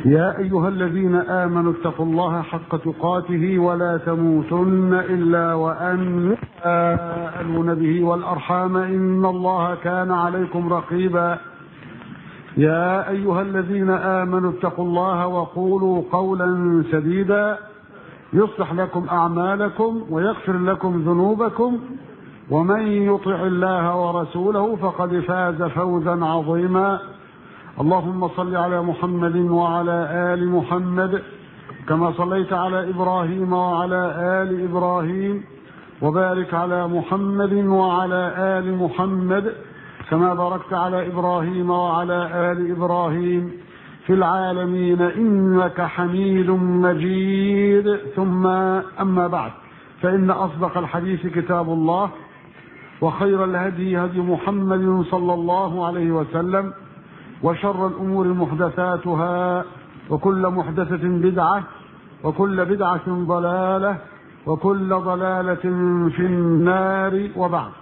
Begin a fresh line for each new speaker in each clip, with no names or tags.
يا أيها الذين آمنوا اتقوا الله حق تقاته ولا تموتن إلا وأنتم تساءلون به والأرحام إن الله كان عليكم رقيبا يا أيها الذين آمنوا اتقوا الله وقولوا قولا سديدا يصلح لكم أعمالكم ويغفر لكم ذنوبكم ومن يطع الله ورسوله فقد فاز فوزا عظيما اللهم صل على محمد وعلى آل محمد كما صليت على إبراهيم وعلى آل إبراهيم وبارك على محمد وعلى آل محمد كما باركت على إبراهيم وعلى آل إبراهيم في العالمين إنك حميد مجيد ثم أما بعد فإن أصدق الحديث كتاب الله وخير الهدي هدي محمد صلى الله عليه وسلم وشر الأمور محدثاتها وكل محدثة بدعة وكل بدعة ضلالة وكل ضلالة في النار وبعد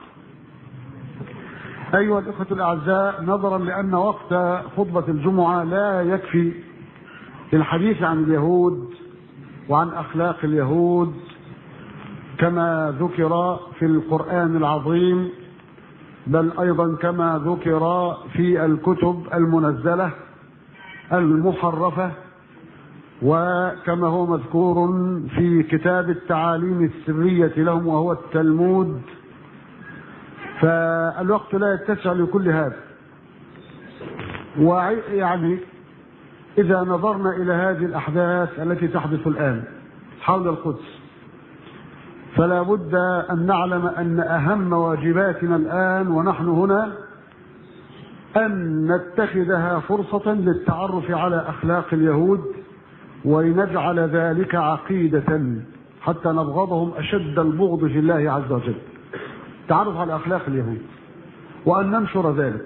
أيها الإخوة الأعزاء نظرا لأن وقت خطبة الجمعة لا يكفي للحديث عن اليهود وعن أخلاق اليهود كما ذكر في القرآن العظيم بل أيضا كما ذكر في الكتب المنزلة المحرفة وكما هو مذكور في كتاب التعاليم السرية لهم وهو التلمود فالوقت لا يتسع لكل هذا ويعني إذا نظرنا إلى هذه الأحداث التي تحدث الآن حول القدس فلا بد أن نعلم أن أهم واجباتنا الآن ونحن هنا أن نتخذها فرصة للتعرف على أخلاق اليهود ولنجعل ذلك عقيدة حتى نبغضهم أشد البغض في الله عز وجل التعرف على أخلاق اليهود وأن ننشر ذلك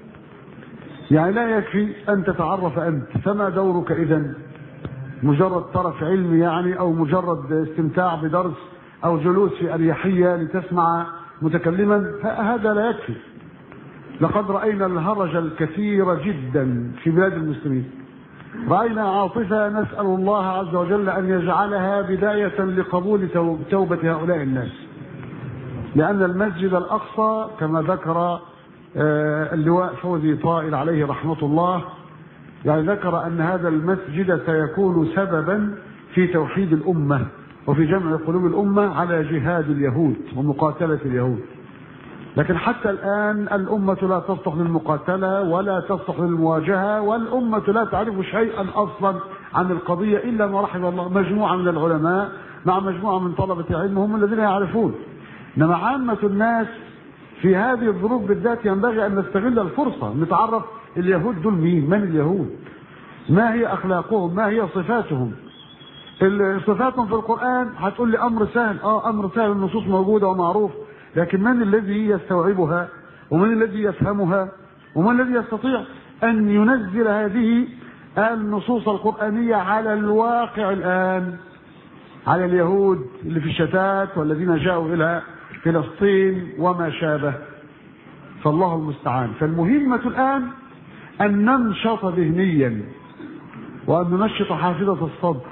يعني لا يكفي أن تتعرف أنت فما دورك إذا مجرد طرف علمي يعني أو مجرد استمتاع بدرس أو جلوس في أريحية لتسمع متكلما هذا لا يكفي لقد رأينا الهرج الكثير جدا في بلاد المسلمين رأينا عاطفة نسأل الله عز وجل أن يجعلها بداية لقبول توبة هؤلاء الناس لأن المسجد الأقصى كما ذكر اللواء فوزي طائل عليه رحمة الله يعني ذكر أن هذا المسجد سيكون سببا في توحيد الأمة وفي جمع قلوب الأمة على جهاد اليهود ومقاتلة اليهود لكن حتى الآن الأمة لا تصلح للمقاتلة ولا تصلح للمواجهة والأمة لا تعرف شيئا أصلا عن القضية إلا ما رحم الله مجموعة من العلماء مع مجموعة من طلبة العلم هم الذين يعرفون إنما عامة الناس في هذه الظروف بالذات ينبغي أن نستغل الفرصة نتعرف اليهود دول مين من اليهود ما هي أخلاقهم ما هي صفاتهم صفاتهم في القرآن هتقول لي أمر سهل اه أمر سهل النصوص موجودة ومعروف لكن من الذي يستوعبها ومن الذي يفهمها ومن الذي يستطيع أن ينزل هذه النصوص القرآنية على الواقع الآن على اليهود اللي في الشتات والذين جاءوا إلى فلسطين وما شابه فالله المستعان فالمهمة الآن أن ننشط ذهنيا وأن ننشط حافظة الصدر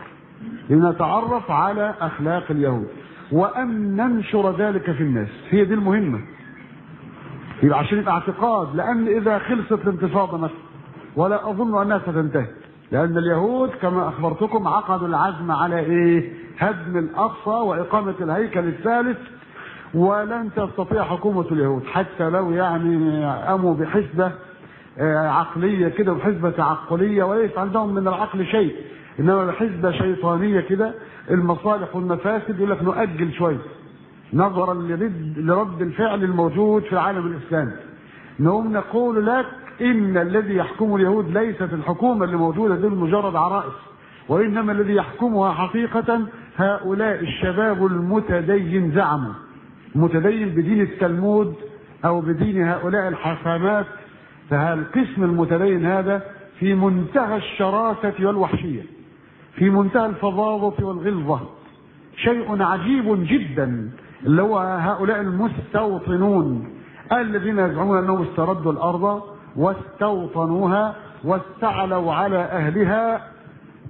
لنتعرف على أخلاق اليهود وأن ننشر ذلك في الناس هي دي المهمة يبقى عشان يبقى اعتقاد لأن إذا خلصت الانتفاضة مثلا ولا أظن أنها ستنتهي لأن اليهود كما أخبرتكم عقدوا العزم على إيه؟ هدم الأقصى وإقامة الهيكل الثالث ولن تستطيع حكومة اليهود حتى لو يعني قاموا بحسبة عقلية كده وحسبة تعقلية وليس عندهم من العقل شيء إنما بحسبة شيطانية كده المصالح والمفاسد يقول لك نؤجل شوية نظرا لرد, لرد الفعل الموجود في العالم الإسلامي نقوم نقول لك إن الذي يحكم اليهود ليست الحكومة اللي موجودة دي مجرد عرائس وإنما الذي يحكمها حقيقة هؤلاء الشباب المتدين زعموا متدين بدين التلمود أو بدين هؤلاء الحكامات فالقسم المتدين هذا في منتهى الشراسة والوحشية في منتهى الفظاظة والغلظة شيء عجيب جدا اللي هو هؤلاء المستوطنون الذين يزعمون انهم استردوا الارض واستوطنوها واستعلوا على اهلها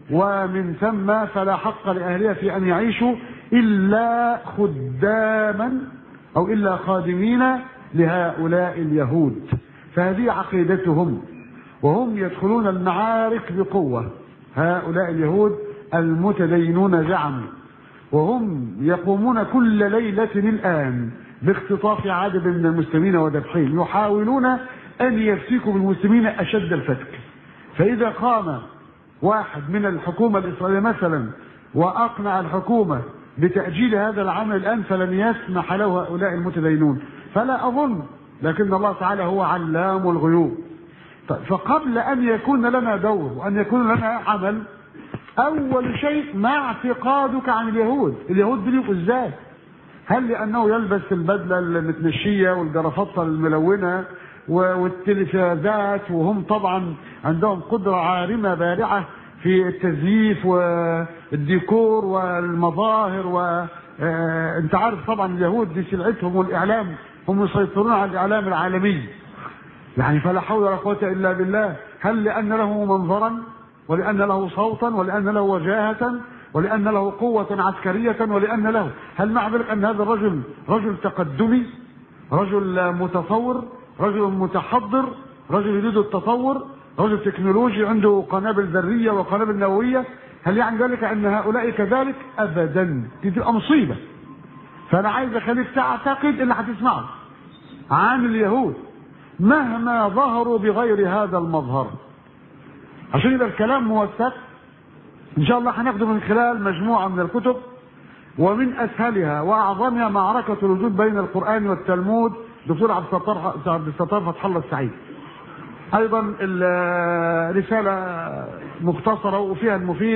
ومن ثم فلا حق لأهلها في أن يعيشوا إلا خداما أو إلا خادمين لهؤلاء اليهود فهذه عقيدتهم وهم يدخلون المعارك بقوة هؤلاء اليهود المتدينون زعموا وهم يقومون كل ليلة الآن باختطاف عدد من المسلمين وذبحهم يحاولون أن يفسكوا بالمسلمين أشد الفتك فإذا قام واحد من الحكومة الإسرائيلية مثلا وأقنع الحكومة بتأجيل هذا العمل الآن فلن يسمح له هؤلاء المتدينون فلا أظن لكن الله تعالى هو علام الغيوب طيب فقبل أن يكون لنا دور وأن يكون لنا عمل أول شيء مع اعتقادك عن اليهود اليهود بيبقوا إزاي هل لأنه يلبس البدلة المتنشية والجرافطة الملونة والتلفازات وهم طبعا عندهم قدرة عارمة بارعة في التزييف والديكور والمظاهر و انت عارف طبعا اليهود دي سلعتهم والاعلام هم يسيطرون على الاعلام العالمي يعني فلا حول ولا قوه الا بالله هل لان له منظرا ولان له صوتا ولان له وجاهه ولان له قوه عسكريه ولان له هل مع ذلك ان هذا الرجل رجل تقدمي رجل متطور رجل متحضر رجل يريد التطور رجل تكنولوجي عنده قنابل ذريه وقنابل نوويه هل يعني ذلك ان هؤلاء كذلك ابدا دي تبقى مصيبه فانا عايز اخليك تعتقد اللي هتسمعه عن اليهود مهما ظهروا بغير هذا المظهر عشان يبقى الكلام موثق ان شاء الله هناخده من خلال مجموعه من الكتب ومن اسهلها واعظمها معركه الوجود بين القران والتلمود دكتور عبد الستار عبد الستار فتح الله السعيد ايضا الرساله مختصره وفيها المفيد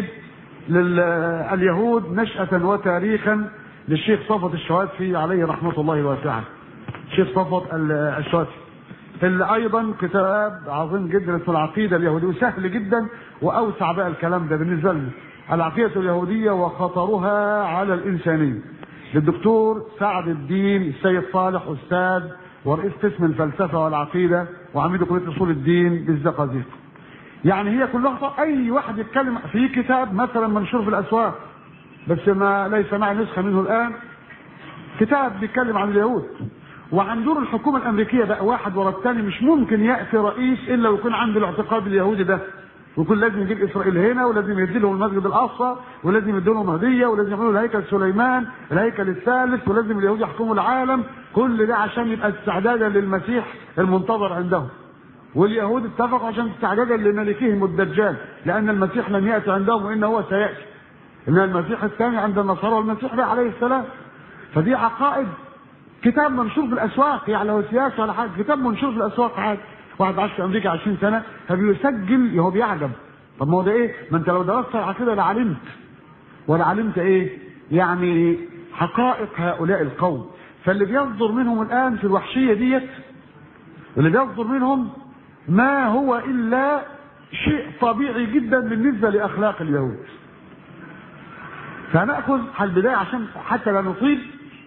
لليهود نشأة وتاريخا للشيخ صفوت الشواتفي عليه رحمة الله الواسعة الشيخ صفوت الشواتفي اللي ايضا كتاب عظيم جدا اسمه العقيدة اليهودية وسهل جدا واوسع بقى الكلام ده بالنسبة لنا العقيدة اليهودية وخطرها على الانسانية للدكتور سعد الدين السيد صالح استاذ ورئيس قسم الفلسفة والعقيدة وعميد كلية أصول الدين بالزقازيق. يعني هي كلها أي واحد يتكلم في كتاب مثلا منشور في الأسواق بس ما ليس معي نسخة منه الآن كتاب بيتكلم عن اليهود وعن دور الحكومة الأمريكية بقى واحد ورا الثاني مش ممكن يأتي رئيس إلا ويكون عنده الاعتقاد اليهودي ده ويكون لازم يجيب اسرائيل هنا ولازم يدي لهم المسجد الاقصى ولازم يدي لهم هديه ولازم يعملوا الهيكل سليمان الهيكل الثالث ولازم اليهود يحكموا العالم كل ده عشان يبقى استعدادا للمسيح المنتظر عندهم واليهود اتفقوا عشان استعدادا لملكهم الدجال لان المسيح لم ياتي عندهم وانه هو سياتي ان المسيح الثاني عند النصارى والمسيح ده عليه السلام فدي عقائد كتاب منشور في الاسواق يعني لو سياسه ولا حاجه كتاب منشور في الاسواق عادي واحد عاش في امريكا 20 سنه فبيسجل هو بيعجب طب ما هو ده ايه؟ ما انت لو درست العقيده لا علمت ولا علمت ايه؟ يعني حقائق هؤلاء القوم فاللي بيصدر منهم الان في الوحشيه ديت اللي بيصدر منهم ما هو الا شيء طبيعي جدا بالنسبه لاخلاق اليهود فناخذ البدايه عشان حتى لا نطيل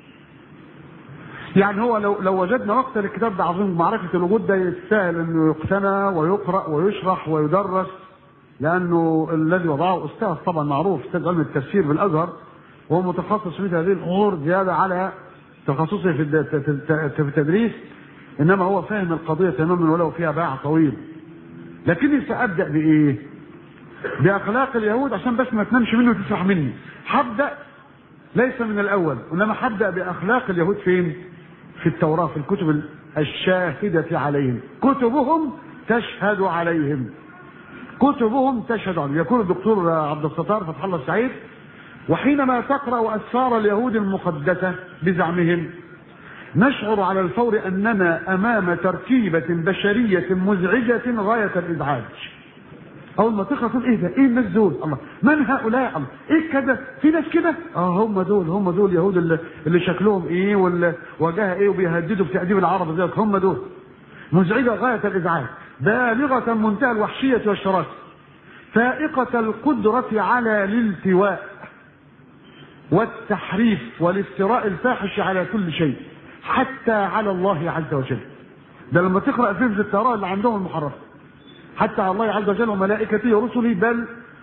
يعني هو لو لو وجدنا وقت الكتاب ده عظيم معركه الوجود ده يستاهل انه يقتنى ويقرا ويشرح ويدرس لانه الذي وضعه استاذ طبعا معروف استاذ علم التفسير بالازهر وهو متخصص في هذه الامور زياده على تخصصه في في التدريس انما هو فاهم القضيه تماما ولو فيها باع طويل لكني سابدا بايه؟ باخلاق اليهود عشان بس ما تنامش مني وتسرح مني هبدا ليس من الاول انما هبدا باخلاق اليهود فين؟ في التوراة في الكتب الشاهدة عليهم كتبهم تشهد عليهم كتبهم تشهد عليهم يقول الدكتور عبد الستار فتح الله السعيد وحينما تقرأ أسفار اليهود المقدسة بزعمهم نشعر على الفور أننا أمام تركيبة بشرية مزعجة غاية الإزعاج اول ما تقرا تقول ايه ده؟ ايه الناس دول؟ الله من هؤلاء؟ الله ايه كده؟ في ناس كده؟ اه هم دول هم دول اليهود اللي, اللي شكلهم ايه واللي وجهها ايه وبيهددوا بتأديب العرب زيك هم دول. مزعجه غايه الازعاج، بالغه منتهى الوحشيه والشراسه. فائقه القدره على الالتواء والتحريف والافتراء الفاحش على كل شيء حتى على الله عز وجل. ده لما تقرا فيلم التوراة اللي عندهم المحرفه. حتى على الله عز وجل وملائكته ورسله بل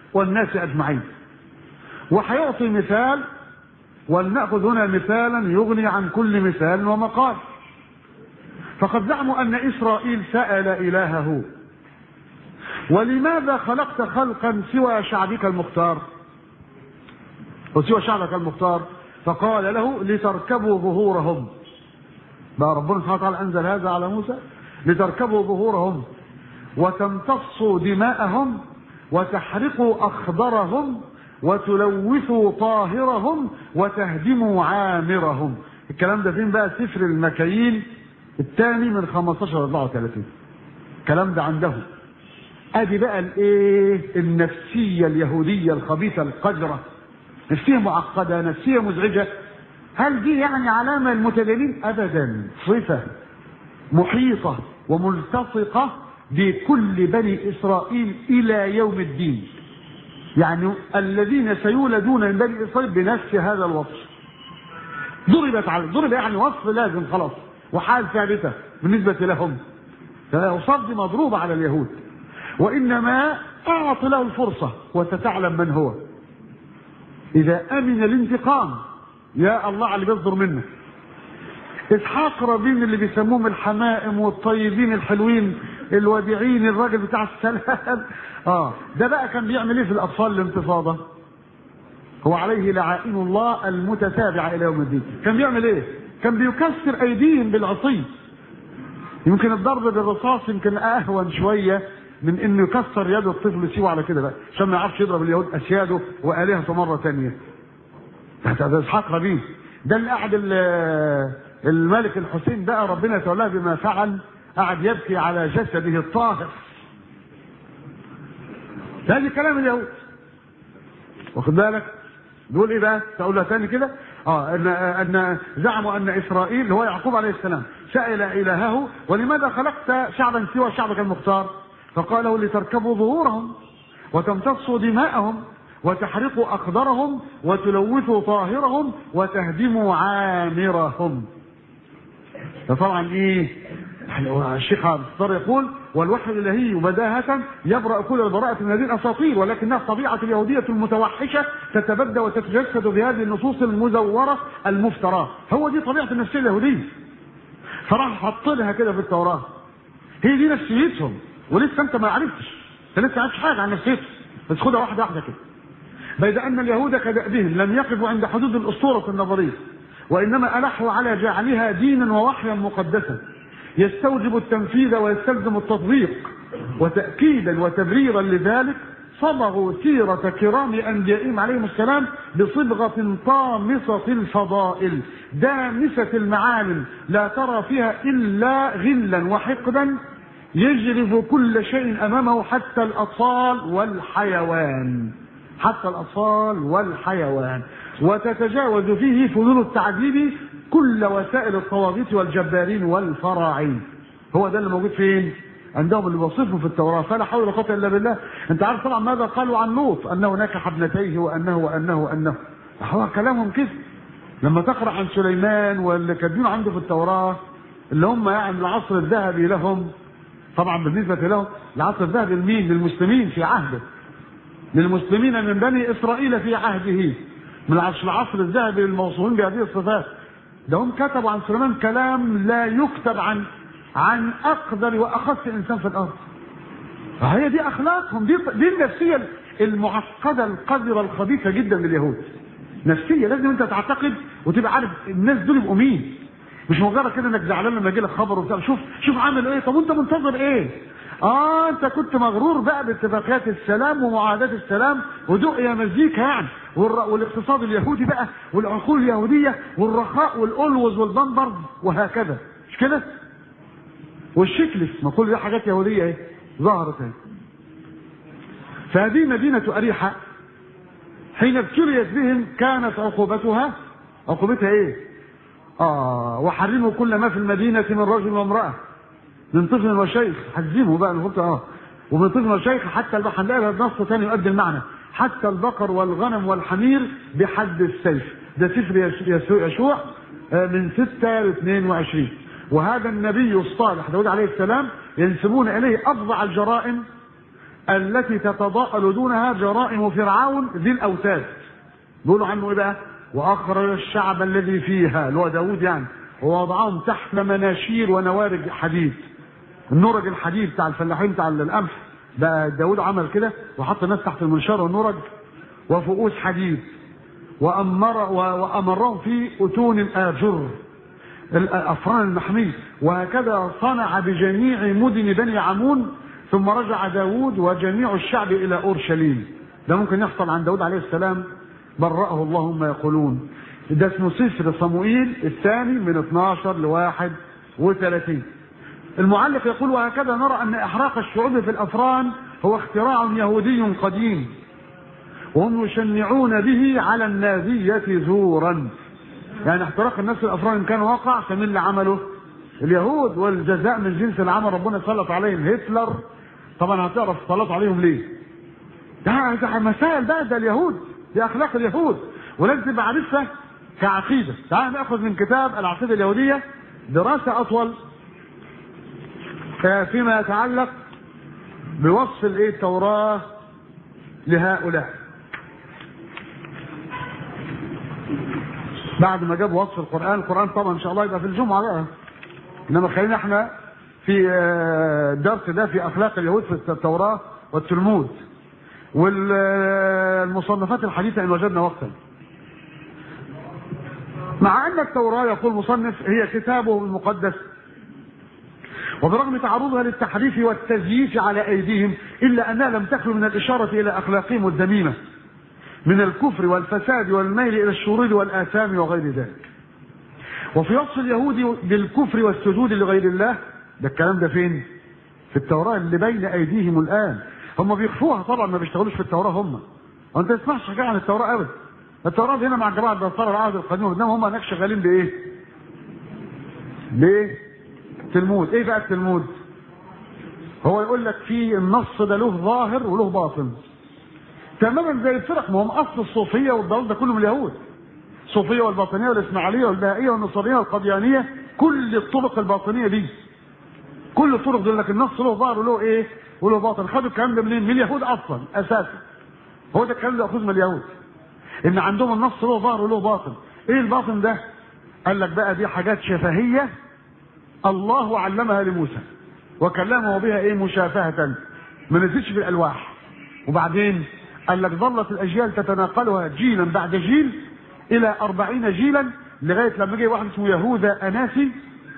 والناس أجمعين وحيعطي مثال ولنأخذ هنا مثالا يغني عن كل مثال ومقال فقد زعموا أن إسرائيل سأل إلهه ولماذا خلقت خلقا سوى شعبك المختار وسوى شعبك المختار فقال له لتركبوا ظهورهم بقى ربنا سبحانه وتعالى انزل هذا على موسى لتركبوا ظهورهم وتمتصوا دماءهم وتحرقوا اخضرهم وتلوثوا طاهرهم وتهدموا عامرهم الكلام ده فين بقى سفر المكاييل الثاني من 15 34 الكلام ده عنده ادي بقى الايه النفسيه اليهوديه الخبيثه القذره نفسيه معقده نفسيه مزعجه هل دي يعني علامه المتدينين ابدا صفه محيطه وملتصقه بكل بني اسرائيل الى يوم الدين يعني الذين سيولدون من بني اسرائيل بنفس هذا الوصف ضربت على ضرب يعني وصف لازم خلاص وحال ثابته بالنسبه لهم فالاوصاف دي مضروبه على اليهود وانما اعط له الفرصه وستعلم من هو اذا امن الانتقام يا الله على اللي بيصدر منك اسحاق رابين اللي بيسموهم الحمائم والطيبين الحلوين الوديعين الراجل بتاع السلام اه ده بقى كان بيعمل ايه في الاطفال الانتفاضه هو عليه لعائن الله المتتابعه الى يوم الدين كان بيعمل ايه كان بيكسر ايديهم بالعصي يمكن الضرب بالرصاص يمكن اهون شويه من انه يكسر يد الطفل سيبه على كده بقى عشان ما يعرفش يضرب اليهود اسياده والهته مره ثانيه ده اسحاق ربيع ده اللي قعد الملك الحسين بقى ربنا يتولاه بما فعل قعد يبكي على جسده الطاهر هذه كلام اليهود واخد بالك دول ايه بقى تقولها تاني كده اه ان ان زعموا ان اسرائيل هو يعقوب عليه السلام سأل الهه ولماذا خلقت شعبا سوى شعبك المختار فقال له لتركبوا ظهورهم وتمتصوا دماءهم وتحرقوا أخضرهم وتلوثوا طاهرهم وتهدموا عامرهم فطبعا ايه الشيخ عبد الستار يقول والوحي الالهي بداهة يبرأ كل البراءة من هذه الاساطير ولكنها الطبيعة اليهودية المتوحشة تتبدى وتتجسد في هذه النصوص المزورة المفتراه هو دي طبيعة النفسية اليهودية فراح حط لها كده في التوراة هي دي نفسيتهم ولسه انت ما عرفتش انت لسه عارفش حاجه عن نفسيتهم بس خدها واحده واحده كده بيد ان اليهود كدأبهم لم يقفوا عند حدود الاسطوره النظريه وانما الحوا على جعلها دينا ووحيا مقدسا يستوجب التنفيذ ويستلزم التطبيق وتاكيدا وتبريرا لذلك صبغوا سيرة كرام أنبيائهم عليهم السلام بصبغة طامسة الفضائل دامسة المعالم لا ترى فيها إلا غلا وحقدا يجرف كل شيء امامه حتى الاطفال والحيوان حتى الاطفال والحيوان وتتجاوز فيه فنون التعذيب كل وسائل الطواغيت والجبارين والفراعين هو ده اللي موجود فين عندهم اللي وصفه في التوراة فلا حول ولا قوة إلا بالله أنت عارف طبعا ماذا قالوا عن لوط أنه نكح ابنتيه وأنه وأنه وأنه هو كلامهم كده لما تقرأ عن سليمان واللي كاتبينه عنده في التوراة اللي هم يعني العصر الذهبي لهم طبعا بالنسبة لهم العصر الذهبي لمين؟ للمسلمين في عهده للمسلمين من بني إسرائيل في عهده من العصر الذهبي للموصوفين بهذه الصفات ده هم كتبوا عن سليمان كلام لا يكتب عن عن أقدر وأخص إنسان في الأرض فهي دي أخلاقهم دي, دي النفسية المعقدة القذرة الخبيثة جدا لليهود نفسية لازم أنت تعتقد وتبقى عارف الناس دول يبقوا مين مش مجرد كده انك زعلان لما يجي لك خبر وبتاع شوف شوف عامل ايه طب وانت منتظر ايه اه انت كنت مغرور بقى باتفاقيات السلام ومعاهدات السلام ودقيا مزيكا يعني والاقتصاد اليهودي بقى والعقول اليهوديه والرخاء والالوز والبندر وهكذا مش كده؟ والشكلس ما كل دي حاجات يهوديه ايه؟ ظهرت اهي فهذه مدينه اريحه حين ابتليت بهم كانت عقوبتها عقوبتها ايه؟ اه وحرموا كل ما في المدينه من رجل وامراه من طفل وشيخ حجمه بقى نقول اه ومن طفل وشيخ حتى البقر هنلاقي النص ثاني يؤدي المعنى حتى البقر والغنم والحمير بحد السيف ده سفر يشوع من 6 ل 22 وهذا النبي الصالح داود عليه السلام ينسبون اليه افظع الجرائم التي تتضاءل دونها جرائم فرعون ذي الاوتاد بيقولوا عنه ايه بقى واخرج الشعب الذي فيها اللي هو داوود يعني ووضعهم تحت مناشير ونوارج حديد النورج الحديد بتاع الفلاحين بتاع القمح بقى داوود عمل كده وحط الناس تحت المنشار والنورج وفؤوس حديد وأمر وأمرهم في أتون آجر الأفران المحمية وهكذا صنع بجميع مدن بني عمون ثم رجع داود وجميع الشعب إلى أورشليم ده ممكن يحصل عن داود عليه السلام برأه الله ما يقولون ده اسمه سفر صموئيل الثاني من 12 ل 31 المعلق يقول وهكذا نرى أن إحراق الشعوب في الأفران هو اختراع يهودي قديم وهم يشنعون به على النازية زورا يعني احتراق الناس في الافران كان واقع فمن اللي عمله اليهود والجزاء من جنس العمل ربنا سلط عليهم هتلر طبعا هتعرف سلط عليهم ليه ده ده مسائل بقى ده اليهود دي اخلاق اليهود ولازم تبقى عارفها كعقيده تعال ناخذ من كتاب العقيده اليهوديه دراسه اطول فيما يتعلق بوصف الايه التوراه لهؤلاء بعد ما جاب وصف القرآن القرآن طبعا إن شاء الله يبقى في الجمعة بقى إنما خلينا إحنا في الدرس ده في أخلاق اليهود في التوراة والتلمود والمصنفات الحديثة إن وجدنا وقتا مع أن التوراة يقول مصنف هي كتابه المقدس وبرغم تعرضها للتحريف والتزييف على أيديهم إلا أنها لم تخلو من الإشارة إلى أخلاقهم الذميمة من الكفر والفساد والميل الى الشرور والاثام وغير ذلك. وفي وصف اليهود بالكفر والسجود لغير الله ده الكلام ده فين؟ في التوراه اللي بين ايديهم الان. هم بيخفوها طبعا ما بيشتغلوش في التوراه هم. وانت ما تسمعش حاجه عن التوراه ابدا. التوراه هنا مع جماعه النصارى العهد القديم انما هم هناك شغالين بايه؟ بايه؟ تلمود، ايه بقى التلمود؟ هو يقول لك في النص ده له ظاهر وله باطن. تماما زي الفرق ما هم اصل الصوفيه والضلال ده كله من اليهود الصوفيه والباطنيه والاسماعيليه والبهائيه والنصرانيه والقديانيه كل الطرق الباطنيه دي كل الطرق دي لك النص له ظهر وله ايه وله باطن خدوا الكلام ده منين من اليهود اصلا اساسا هو ده الكلام ده ياخذ من اليهود ان عندهم النص له ظهر وله باطن ايه الباطن ده قال لك بقى دي حاجات شفهيه الله علمها لموسى وكلمه بها ايه مشافهه ما نزلش في الالواح وبعدين قال لك ظلت الاجيال تتناقلها جيلا بعد جيل الى أربعين جيلا لغايه لما جه واحد اسمه يهوذا اناسي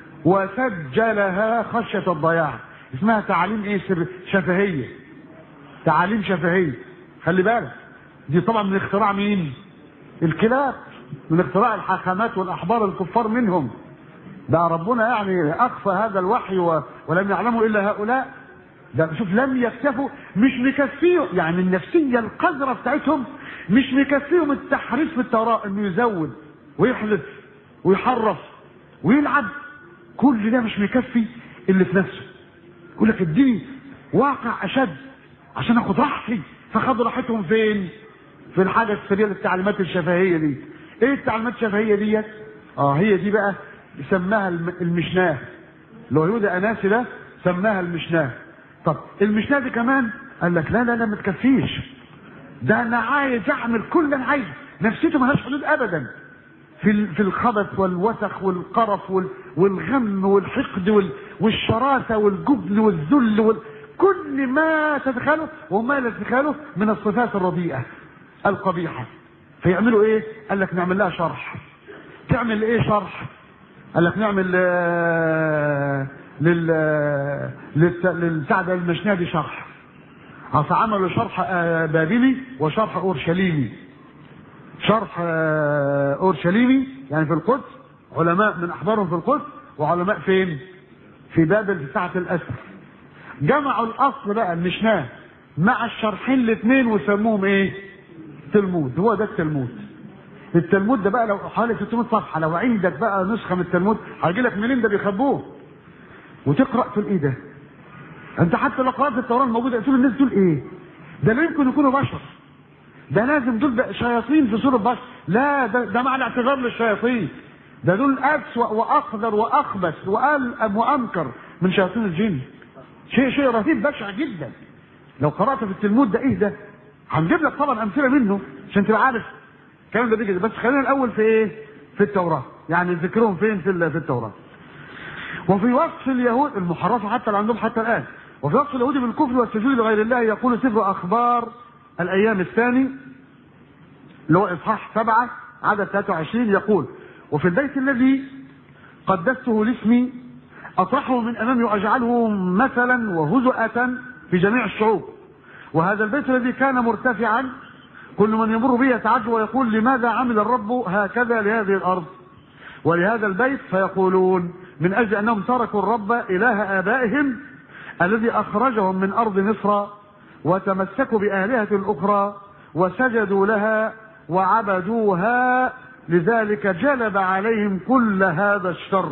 وسجلها خشيه الضياع اسمها تعاليم ايه سر شفهيه تعاليم شفهيه خلي بالك دي طبعا من اختراع مين الكلاب من اختراع الحاخامات والاحبار الكفار منهم ده ربنا يعني اخفى هذا الوحي و... ولم يعلمه الا هؤلاء ده شوف لم يكتفوا مش مكفيهم يعني النفسيه القذره بتاعتهم مش مكفيهم التحريف في التوراه انه يزود ويحذف ويحرف ويلعب كل ده مش مكفي اللي في نفسه يقول لك اديني واقع اشد عشان اخد راحتي فخدوا راحتهم فين؟ في الحاجه السريه التعليمات الشفهيه دي ايه التعليمات الشفهيه ديت؟ اه هي دي بقى سماها المشناه اللي هو يهوذا اناسي ده سماها المشناه طب المشناه دي كمان قال لك لا لا لا ما تكفيش ده انا عايز اعمل كل اللي انا عايزه نفسيته ملهاش حدود ابدا في في الخبث والوسخ والقرف والغم والحقد والشراسه والجبن والذل وال... كل ما تتخيله وما لا تتخيله من الصفات الرديئه القبيحه فيعملوا ايه؟ قال لك نعمل لها شرح تعمل ايه شرح؟ قال لك نعمل آه لل للبتاع ده المشناه دي شرح اصل عملوا شرح بابلي وشرح اورشليمي شرح اورشليمي يعني في القدس علماء من احبارهم في القدس وعلماء فين؟ في بابل في ساعة الاسر جمعوا الاصل بقى المشناه مع الشرحين الاثنين وسموهم ايه؟ تلمود هو ده التلمود التلمود ده بقى لو حوالي 600 صفحه لو عندك بقى نسخه من التلمود هيجي لك منين ده بيخبوه وتقرا تقول ايه ده؟ انت حتى لو قرات التوراه الموجوده تقول الناس دول ايه؟ ده لا يمكن يكونوا بشر ده لازم دول شياطين في صوره بشر لا ده, ده معنى اعتذار للشياطين ده دول اسوأ واقذر واخبث والأم وانكر من شياطين الجن شيء شيء رهيب بشع جدا لو قرات في التلمود ده ايه ده هنجيب لك طبعا امثله منه عشان تبقى عارف الكلام ده بيجي بس خلينا الاول في ايه في التوراه يعني ذكرهم فين في ال- في التوراه وفي وصف اليهود المحرفه حتى اللي عندهم حتى الان وفي وصف اليهود بالكفر والسجود لغير الله يقول سفر اخبار الايام الثاني اللي هو اصحاح سبعه عدد 23 يقول وفي البيت الذي قدسته لاسمي اطرحه من امامي واجعله مثلا وهزؤة في جميع الشعوب وهذا البيت الذي كان مرتفعا كل من يمر به يتعجب ويقول لماذا عمل الرب هكذا لهذه الارض ولهذا البيت فيقولون من اجل انهم تركوا الرب اله ابائهم الذي اخرجهم من ارض مصر وتمسكوا بالهه الاخرى وسجدوا لها وعبدوها لذلك جلب عليهم كل هذا الشر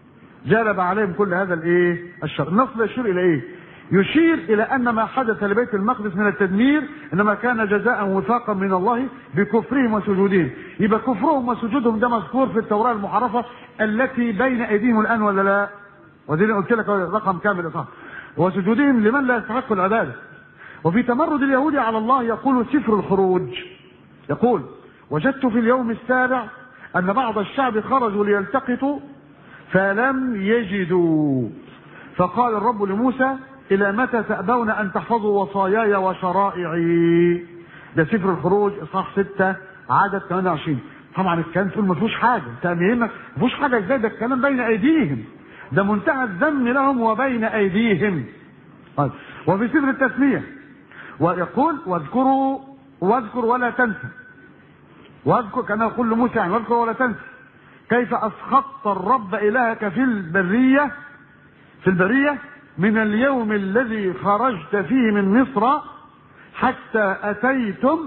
جلب عليهم كل هذا الايه الشر النص ده يشير الى ايه يشير الى ان ما حدث لبيت المقدس من التدمير انما كان جزاء وفاقا من الله بكفرهم وسجودهم يبقى كفرهم وسجودهم ده مذكور في التوراه المحرفه التي بين ايديهم الان ولا لا ودي اللي قلت لك رقم كامل صح وسجودهم لمن لا يستحق العباده وفي تمرد اليهود على الله يقول سفر الخروج يقول وجدت في اليوم السابع ان بعض الشعب خرجوا ليلتقطوا فلم يجدوا فقال الرب لموسى الى متى تأبون ان تحفظوا وصاياي وشرائعي ده سفر الخروج اصحاح 6 عدد 28 طبعا الكلام تقول ما فيهوش حاجه انت يهمك ما فيهوش حاجه ازاي ده الكلام بين ايديهم ده منتهى الذم لهم وبين ايديهم طيب وفي سفر التسميه ويقول واذكروا واذكر ولا تنسى واذكر كما يقول لموسى يعني واذكر ولا تنسى كيف اسخطت الرب الهك في البريه في البريه من اليوم الذي خرجت فيه من مصر حتى اتيتم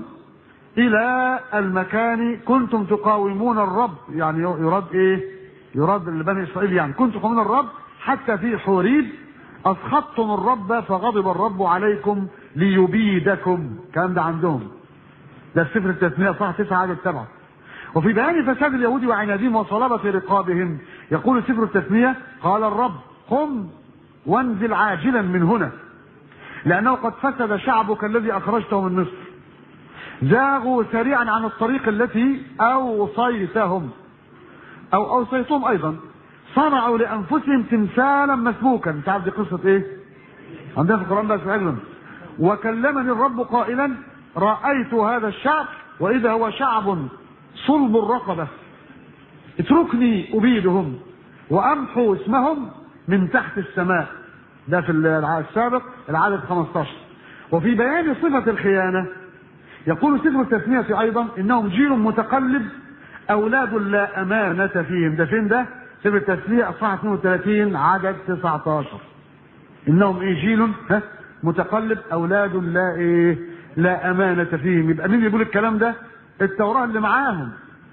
الى المكان كنتم تقاومون الرب يعني يراد ايه يراد لبني اسرائيل يعني كنتم تقاومون الرب حتى في حوريب اسخطتم الرب فغضب الرب عليكم ليبيدكم الكلام ده عندهم ده سفر التثنية صح 9 عدد 7 وفي بيان فساد اليهود وعنادهم وصلابة رقابهم يقول سفر التثنية قال الرب قم وانزل عاجلا من هنا لأنه قد فسد شعبك الذي أخرجته من مصر زاغوا سريعا عن الطريق التي أوصيتهم أو أوصيتهم أيضا صنعوا لأنفسهم تمثالا مسبوكا أنت عارف دي قصة إيه؟ عندنا في القرآن بقى في علم وكلمني الرب قائلا رأيت هذا الشعب وإذا هو شعب صلب الرقبة اتركني أبيدهم وأمحو اسمهم من تحت السماء ده في العدد السابق العدد 15 وفي بيان صفة الخيانة يقول سفر التثنية أيضا إنهم جيل متقلب أولاد لا أمانة فيهم ده فين ده؟ سفر التثنية أصحاح 32 عدد 19 إنهم إيه جيل ها متقلب أولاد لا إيه لا أمانة فيهم يبقى مين يقول الكلام ده؟ التوراة اللي معاهم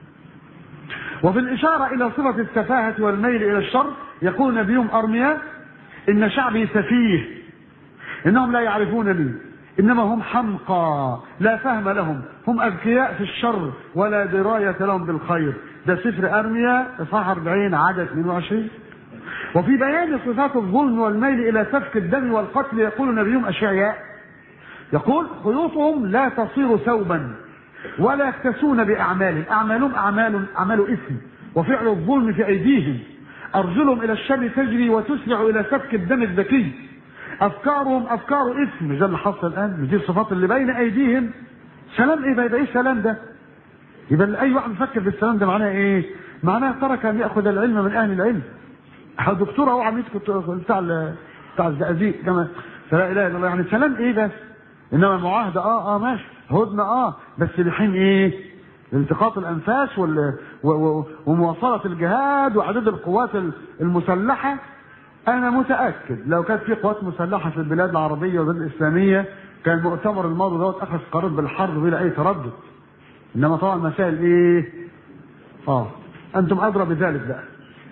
وفي الإشارة إلى صفة السفاهة والميل إلى الشر يقول نبيهم أرميا إن شعبي سفيه إنهم لا يعرفونني إنما هم حمقى لا فهم لهم هم أذكياء في الشر ولا دراية لهم بالخير ده سفر أرميا إصحاح 40 عدد 22 وفي بيان صفات الظلم والميل إلى سفك الدم والقتل يقول نبيهم أشعياء يقول خيوطهم لا تصير ثوبا ولا يكتسون بأعمالهم أعمالهم أعمال أعمال إثم وفعل الظلم في أيديهم أرجلهم إلى الشر تجري وتسرع إلى سفك الدم الذكي أفكارهم أفكار إثم مش ده اللي حصل الآن مش دي الصفات اللي بين أيديهم سلام إيه ده إيه السلام ده يبقى أي واحد يفكر في السلام ده معناه إيه معناه ترك أن يأخذ العلم من أهل العلم دكتور أهو عم يسكت بتاع بتاع الزقازيق كما فلا إله إلا الله يعني سلام إيه بس إنما المعاهدة آه آه ماشي هدنة آه بس لحين إيه التقاط الانفاس وال... و... و... ومواصله الجهاد وعدد القوات المسلحه انا متاكد لو كانت في قوات مسلحه في البلاد العربيه والبلاد الاسلاميه كان المؤتمر الماضي دوت اخذ قرار بالحرب بلا اي تردد انما طبعا مسائل ايه اه انتم ادرى بذلك بقى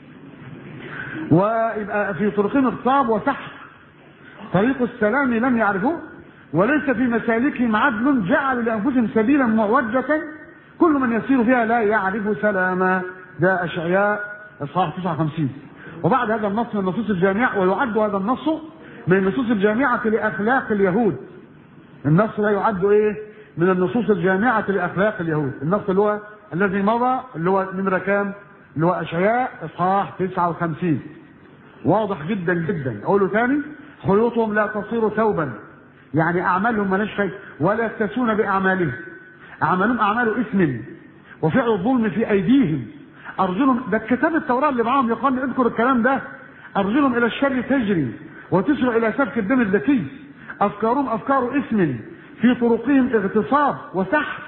ويبقى في طرقهم اغصاب وسحر طريق السلام لم يعرفوه وليس في مسالكهم عدل جعلوا لانفسهم سبيلا معوجه كل من يسير فيها لا يعرف سلاما ده اشعياء اصحاح 59 وبعد هذا النص من النصوص الجامعه ويعد هذا النص من النصوص الجامعه لاخلاق اليهود النص لا يعد ايه من النصوص الجامعة لأخلاق اليهود النص اللي هو الذي مضى اللي هو نمرة كام اللي هو أشعياء إصحاح 59 واضح جدا جدا أقوله ثاني خيوطهم لا تصير ثوبا يعني أعمالهم مالهاش شيء ولا يكتسون بأعمالهم أعمالهم أعمال إثم وفعل الظلم في أيديهم أرجلهم ده كتاب التوراة اللي معاهم يقال اذكر الكلام ده أرجلهم إلى الشر تجري وتسرع إلى سفك الدم الذكي أفكارهم أفكار إثم في طرقهم اغتصاب وسحق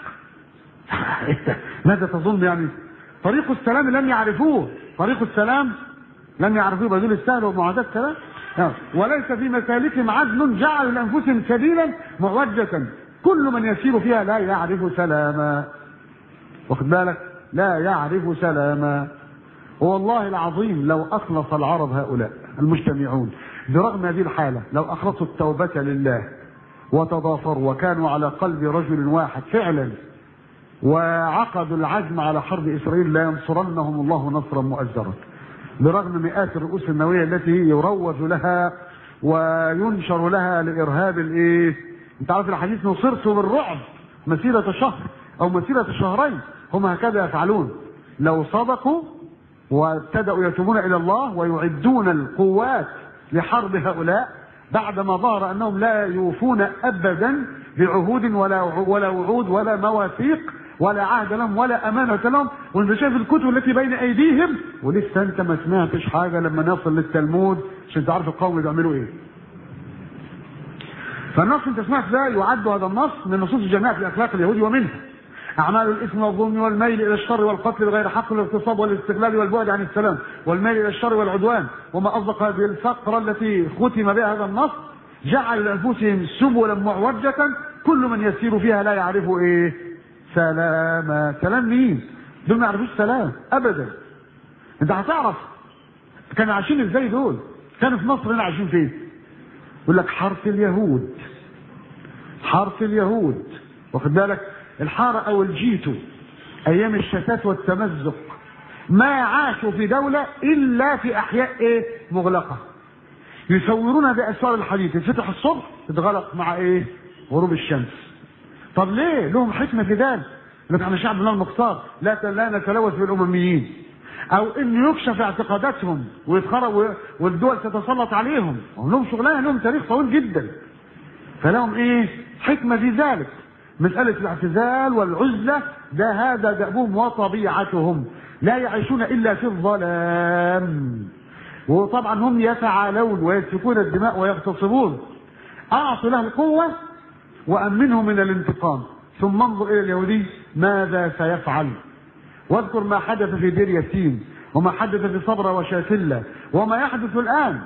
ماذا تظن يعني طريق السلام لم يعرفوه طريق السلام لم يعرفوه بدون السهل ومعاداة السلام وليس في مسالكهم عدل جعلوا لانفسهم سبيلا معوجة كل من يسير فيها لا يعرف سلاما واخد بالك لا يعرف سلاما والله العظيم لو اخلص العرب هؤلاء المجتمعون برغم هذه الحالة لو اخلصوا التوبة لله وتضافروا وكانوا على قلب رجل واحد فعلا وعقدوا العزم على حرب اسرائيل لا ينصرنهم الله نصرا مؤزرا برغم مئات الرؤوس النوويه التي يروج لها وينشر لها لارهاب الايه؟ انت عارف الحديث نصرت بالرعب مسيره شهر او مسيره شهرين هم هكذا يفعلون لو صدقوا وابتدأوا يتوبون إلى الله ويعدون القوات لحرب هؤلاء بعدما ظهر أنهم لا يوفون أبدا بعهود ولا ولا وعود ولا مواثيق ولا عهد لهم ولا أمانة لهم وانت شايف الكتب التي بين أيديهم ولسه أنت ما سمعتش حاجة لما نصل للتلمود عشان تعرف القوم بيعملوا إيه. فالنص انت سمعت ده يعد هذا النص من نصوص الجماعة في أخلاق اليهود ومنها أعمال الإثم والظلم والميل إلى الشر والقتل بغير حق والاغتصاب والاستغلال والبعد عن السلام والميل إلى الشر والعدوان وما أصدق هذه الفقرة التي ختم بها هذا النص جعل لأنفسهم سبلا معوجة كل من يسير فيها لا يعرف إيه سلاما سلام مين دول ما يعرفوش سلام أبدا أنت هتعرف كانوا عايشين إزاي دول كانوا في مصر هنا عايشين فين يقول لك حرف اليهود حرف اليهود واخد بالك الحارة او الجيتو ايام الشتات والتمزق ما عاشوا في دولة الا في احياء ايه مغلقة يصورونها باسوار الحديد يتفتح الصبح تتغلق مع ايه غروب الشمس طب ليه لهم حكمة في ذلك لك احنا شعب من المختار لا لا نتلوث بالامميين او ان يكشف اعتقاداتهم ويتخرج والدول تتسلط عليهم لهم شغلانه لهم تاريخ طويل جدا فلهم ايه حكمه في ذلك مسألة الاعتزال والعزلة ده هذا دأبهم وطبيعتهم لا يعيشون إلا في الظلام وطبعا هم يتعالون ويسفكون الدماء ويغتصبون أعطوا له القوة وأمنه من الانتقام ثم انظر إلى اليهودي ماذا سيفعل واذكر ما حدث في دير ياسين وما حدث في صبرة وشاتلة وما يحدث الآن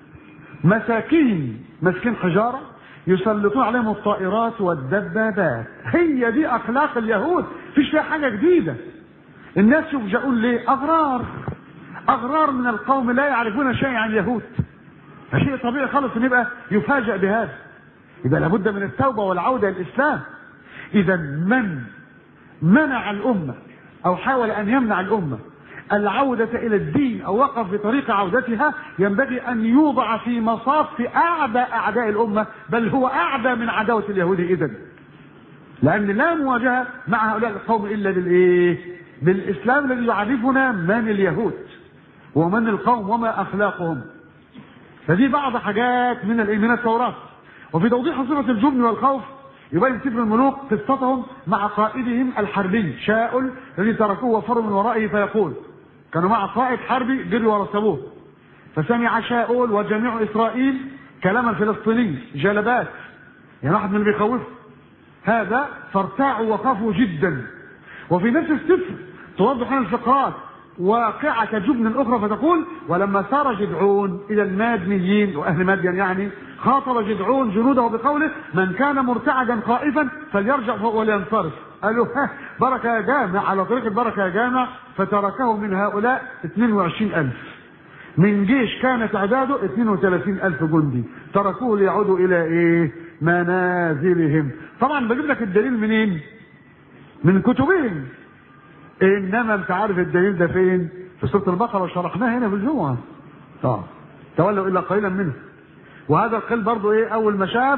مساكين مسكين حجارة يسلطون عليهم الطائرات والدبابات هي دي اخلاق اليهود فيش فيها حاجه جديده الناس يفجؤون ليه اغرار اغرار من القوم لا يعرفون شيئا عن اليهود فشيء طبيعي خالص ان يبقى يفاجأ بهذا يبقى لابد من التوبه والعوده للاسلام اذا من منع الامه او حاول ان يمنع الامه العودة إلى الدين أو وقف في طريق عودتها ينبغي أن يوضع في مصاف أعدى أعداء الأمة بل هو أعدى من عداوة اليهود إذا لأن لا مواجهة مع هؤلاء القوم إلا بالإيه؟ بالإسلام الذي يعرفنا من اليهود ومن القوم وما أخلاقهم فدي بعض حاجات من من التوراة وفي توضيح صفة الجبن والخوف يبين سفر الملوك قصتهم مع قائدهم الحربي شاؤل الذي تركوه وفروا من ورائه فيقول كانوا مع قائد حربي جروا ورا سابوه فسمع شاؤول وجميع اسرائيل كلام الفلسطيني جلبات يعني واحد من اللي بيخوفه هذا فارتاعوا وخافوا جدا وفي نفس السفر توضح لنا الفقرات واقعة جبن أخرى فتقول ولما سار جدعون إلى المادنيين وأهل مدين يعني خاطب جدعون جنوده بقوله من كان مرتعدا خائفا فليرجع ولينصرف قالوا ها بركة يا جامع على طريق البركة يا جامع فتركه من هؤلاء 22 ألف من جيش كان تعداده 32 ألف جندي تركوه ليعودوا إلى إيه منازلهم طبعا بجيب لك الدليل منين من كتبهم انما انت عارف الدليل ده فين في سوره البقره وشرحناها هنا في الجمعه اه تولوا الا قليلا منه وهذا القيل برضه ايه اول ما شاف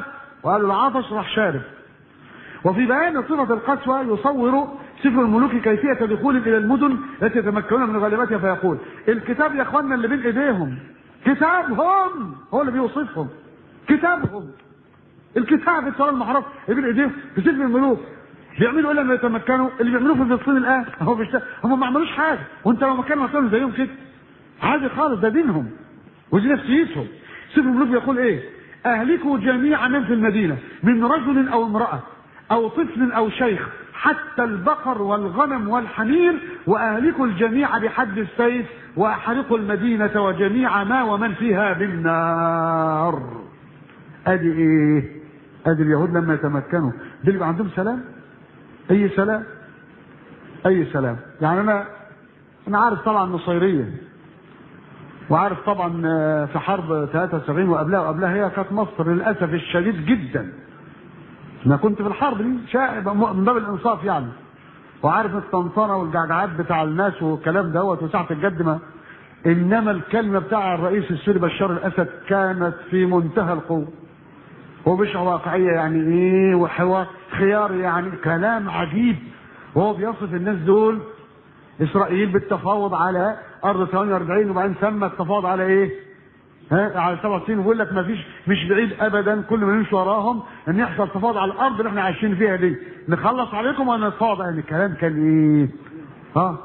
وقالوا العطش راح شارب وفي بيان صفة القسوة يصور سفر الملوك كيفية دخول إلى المدن التي يتمكنون من غالباتها فيقول الكتاب يا اخواننا اللي بين ايديهم كتابهم هو اللي بيوصفهم كتابهم الكتاب التوراة المحرف اللي بين ايديهم في سفر الملوك بيعملوا ايه لما يتمكنوا اللي بيعملوه في فلسطين الان هو بيشت... هم ما عملوش حاجه وانت لو مكان هتعمل زيهم كده عادي خالص ده دينهم ودي نفسيتهم سفر الملوك بيقول ايه اهلكوا جميع من في المدينه من رجل او امراه او طفل او شيخ حتى البقر والغنم والحمير واهلكوا الجميع بحد السيف واحرقوا المدينه وجميع ما ومن فيها بالنار ادي ايه ادي اليهود لما يتمكنوا دول يبقى عندهم سلام اي سلام اي سلام يعني انا انا عارف طبعا نصيريه وعارف طبعا في حرب 73 وقبلها وقبلها هي كانت مصر للاسف الشديد جدا انا كنت في الحرب دي شائب من باب الانصاف يعني وعارف الطنطنه والجعجعات بتاع الناس والكلام دوت وساعه الجد ما انما الكلمه بتاع الرئيس السوري بشار الاسد كانت في منتهى القوه ومش واقعيه يعني ايه وحوار خيار يعني كلام عجيب وهو بيصف الناس دول اسرائيل بالتفاوض على ارض 48 وبعدين ثم التفاوض على ايه؟ ها على 67 ويقول لك ما فيش مش بعيد ابدا كل ما نمشي وراهم ان يحصل تفاوض على الارض اللي احنا عايشين فيها دي نخلص عليكم ولا نتفاوض يعني الكلام كان ايه؟ ها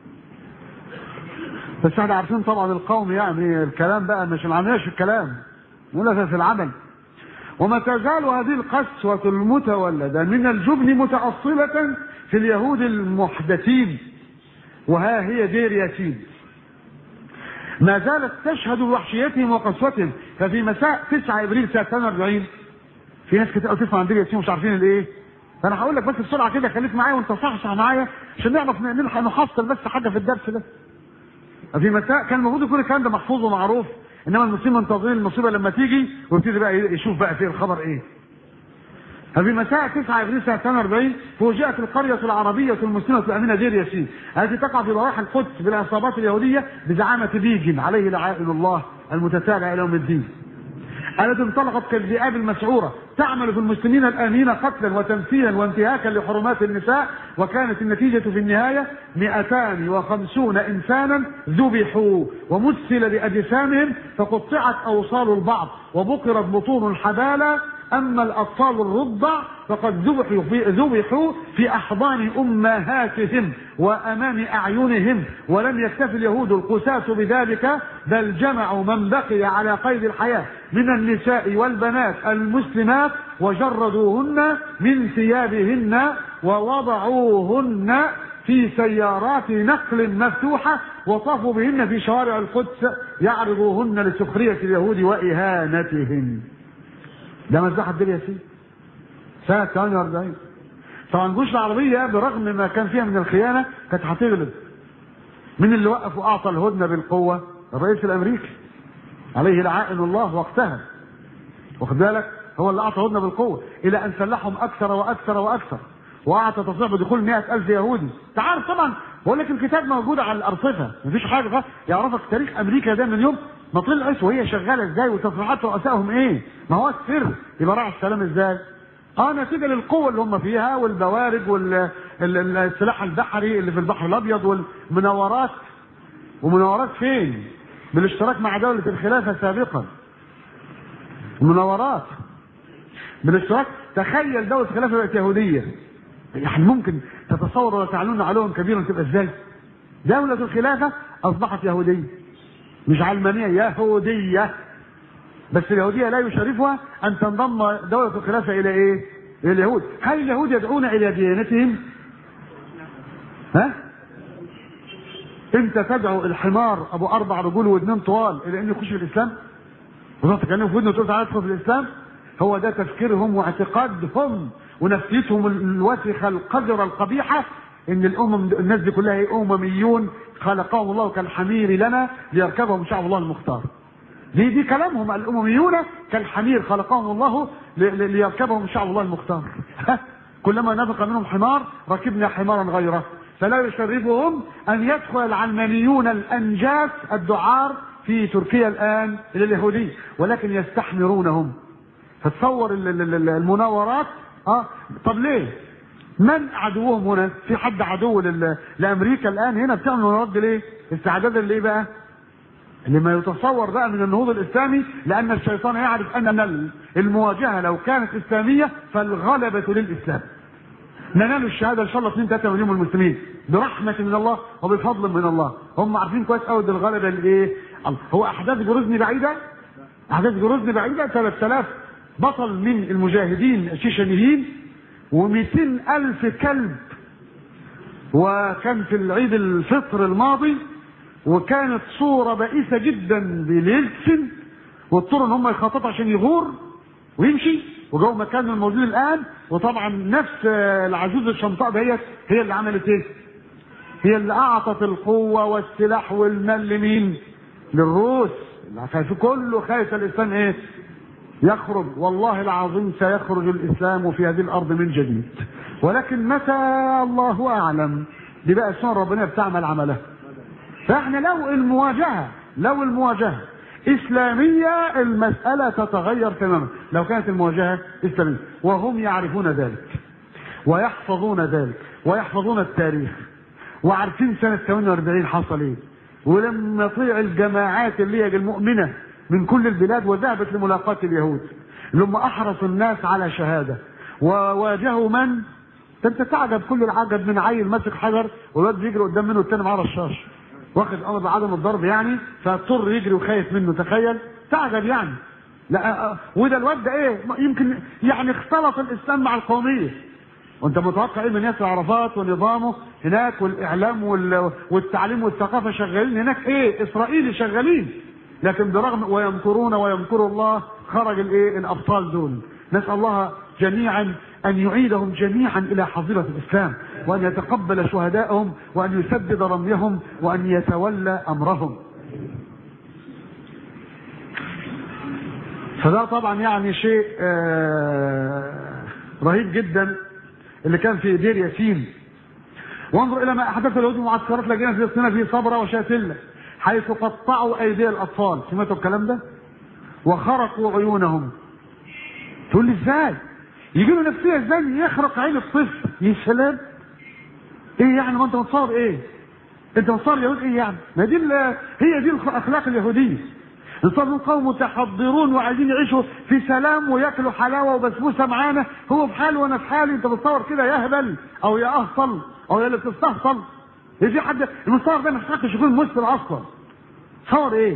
بس احنا عارفين طبعا القوم يعني الكلام بقى مش ما عملناش الكلام ولا في العمل وما تزال هذه القسوة المتولدة من الجبن متأصلة في اليهود المحدثين وها هي دير ياسين ما زالت تشهد بوحشيتهم وقسوتهم ففي مساء 9 ابريل سنه 42 في ناس كتير قوي تسمع عن دير ياسين مش عارفين الايه فانا هقول لك بس بسرعه كده خليك معايا وانت صحصح معايا عشان نعرف نلحق نحصل بس حاجه في الدرس ده في مساء كان المفروض يكون الكلام ده محفوظ ومعروف انما المسلمين منتظرين المصيبه لما تيجي ويبتدي بقى يشوف بقى فيه الخبر ايه ففي مساء 9 ابريل سنه 42 فوجئت القريه العربيه المسلمه الامينه دير ياسين التي تقع في ضواحي القدس بالعصابات اليهوديه بزعامه بيجن عليه لعائن الله المتتابع الى يوم الدين. التي انطلقت كالذئاب المسعوره تعمل في المسلمين الامين قتلا وتمثيلا وانتهاكا لحرمات النساء وكانت النتيجه في النهايه 250 انسانا ذبحوا ومثل باجسامهم فقطعت اوصال البعض وبقرت بطون الحبالة اما الاطفال الرضع فقد ذبحوا في ذبحوا في احضان امهاتهم وامام اعينهم ولم يكتف اليهود القساة بذلك بل جمعوا من بقي على قيد الحياه من النساء والبنات المسلمات وجردوهن من ثيابهن ووضعوهن في سيارات نقل مفتوحة وطافوا بهن في شوارع القدس يعرضوهن لسخرية اليهود وإهانتهم ده مذبحة دير ياسين سنة 48 طبعا جيوش العربية برغم ما كان فيها من الخيانة كانت هتغلب من اللي وقف وأعطى الهدنة بالقوة الرئيس الأمريكي عليه لعائن الله وقتها واخد بالك هو اللي أعطى هدنة بالقوة إلى أن سلحهم أكثر وأكثر وأكثر وأعطى تصريح بدخول 100000 يهودي تعرف طبعا بقول لك الكتاب موجود على الأرصفة مفيش حاجة خالص يعرفك تاريخ أمريكا ده من يوم ما طلع العيش وهي شغالة ازاي وتصريحات رؤسائهم ايه ما هو السر يبقى راعي السلام ازاي اه نتيجة للقوة اللي هم فيها والبوارج والسلاح البحري اللي في البحر الأبيض والمناورات ومناورات فين؟ بالاشتراك مع دولة الخلافة سابقا مناورات بالاشتراك تخيل دولة الخلافة بقت يهودية يعني ممكن تتصور ولا تعلن علوم كبيرا تبقى ازاي؟ دولة الخلافة أصبحت يهودية مش علمانية يهودية بس اليهودية لا يشرفها أن تنضم دولة الخلافة إلى إيه؟ إلى اليهود هل اليهود يدعون إلى ديانتهم؟ ها؟ أنت تدعو الحمار أبو أربع رجول واثنين طوال إلى أن يخش في الإسلام؟ وتقعد تكلمه في ودنه وتقول تعالى ادخل في الإسلام؟ هو ده تفكيرهم واعتقادهم ونفسيتهم الوسخة القذرة القبيحة ان الامم الناس دي كلها هي امميون خلقهم الله كالحمير لنا ليركبهم شعب الله المختار دي دي كلامهم الامميون كالحمير خلقهم الله ليركبهم شعب الله المختار كلما نفق منهم حمار ركبنا حمارا غيره فلا يشرفهم ان يدخل العلمانيون الانجاس الدعار في تركيا الان الى اليهوديه ولكن يستحمرونهم فتصور ال- ال- ال- المناورات اه طب ليه؟ من عدوهم هنا؟ في حد عدو لل- لامريكا الان هنا بتعمل مناورات دي ليه؟ استعدادا ليه بقى؟ لما يتصور بقى من النهوض الاسلامي لان الشيطان يعرف ان ال- المواجهه لو كانت اسلاميه فالغلبه للاسلام. ننال الشهاده ان شاء الله 2 3 مليون من المسلمين برحمه من الله وبفضل من الله هم عارفين كويس قوي الغلبه لايه الله. هو احداث جروزني بعيده احداث جروزني بعيده 3000 بطل من المجاهدين الشيشانيين و200 الف كلب وكان في العيد الفطر الماضي وكانت صورة بائسة جدا بليلسن واضطروا ان هم يخططوا عشان يغور ويمشي وجو مكان الموجود الان وطبعا نفس آه، العجوز الشمطاء ديت هي اللي عملت ايه؟ هي اللي اعطت القوة والسلاح والمال لمين؟ للروس في كله خايف الاسلام ايه؟ يخرج والله العظيم سيخرج الاسلام في هذه الارض من جديد ولكن متى الله اعلم دي بقى سنة ربنا بتعمل عملها فاحنا لو المواجهه لو المواجهه اسلاميه المساله تتغير تماما لو كانت المواجهه اسلاميه وهم يعرفون ذلك ويحفظون ذلك ويحفظون التاريخ وعارفين سنه 48 حصل ايه ولما طلع الجماعات اللي هي المؤمنه من كل البلاد وذهبت لملاقاة اليهود اللي هم احرصوا الناس على شهاده وواجهوا من؟ ده انت تعجب كل العجب من عيل ماسك حجر والواد بيجري قدام منه التاني معاه رشاش واخد امر بعدم الضرب يعني فاضطر يجري وخايف منه تخيل تعجب يعني لا آه، وده الواد ده ايه يمكن يعني اختلط الاسلام مع القوميه وانت متوقع ايه من ياسر عرفات ونظامه هناك والاعلام وال- والتعليم والثقافه شغالين هناك ايه اسرائيلي شغالين لكن برغم ويمكرون ويمكر الله خرج الايه الابطال دول نسال الله جميعا ان يعيدهم جميعا الى حظيره الاسلام وان يتقبل شهدائهم وان يسدد رميهم وان يتولى امرهم فده طبعا يعني شيء آه، رهيب جدا اللي كان في دير ياسين وانظر الى ما احدث اليهود معسكرات لجنه فلسطين في صبرا وشاتله حيث قطعوا ايدي الاطفال سمعتوا الكلام ده وخرقوا عيونهم تقول لي ازاي يجي له نفسيه ازاي يخرق عين الطفل يا سلام ايه يعني ما انت متصور ايه انت متصور اليهود ايه يعني ما دي ال- هي دي الاخلاق اليهوديه الانسان قوم متحضرون وعايزين يعيشوا في سلام وياكلوا حلاوه وبسبوسه معانا هو في حاله وانا في حالي انت بتصور كده يا هبل او يا اهطل او يا اللي بتستهطل هي في حد المصور ده ما يستحقش يكون مسلم اصلا صور ايه؟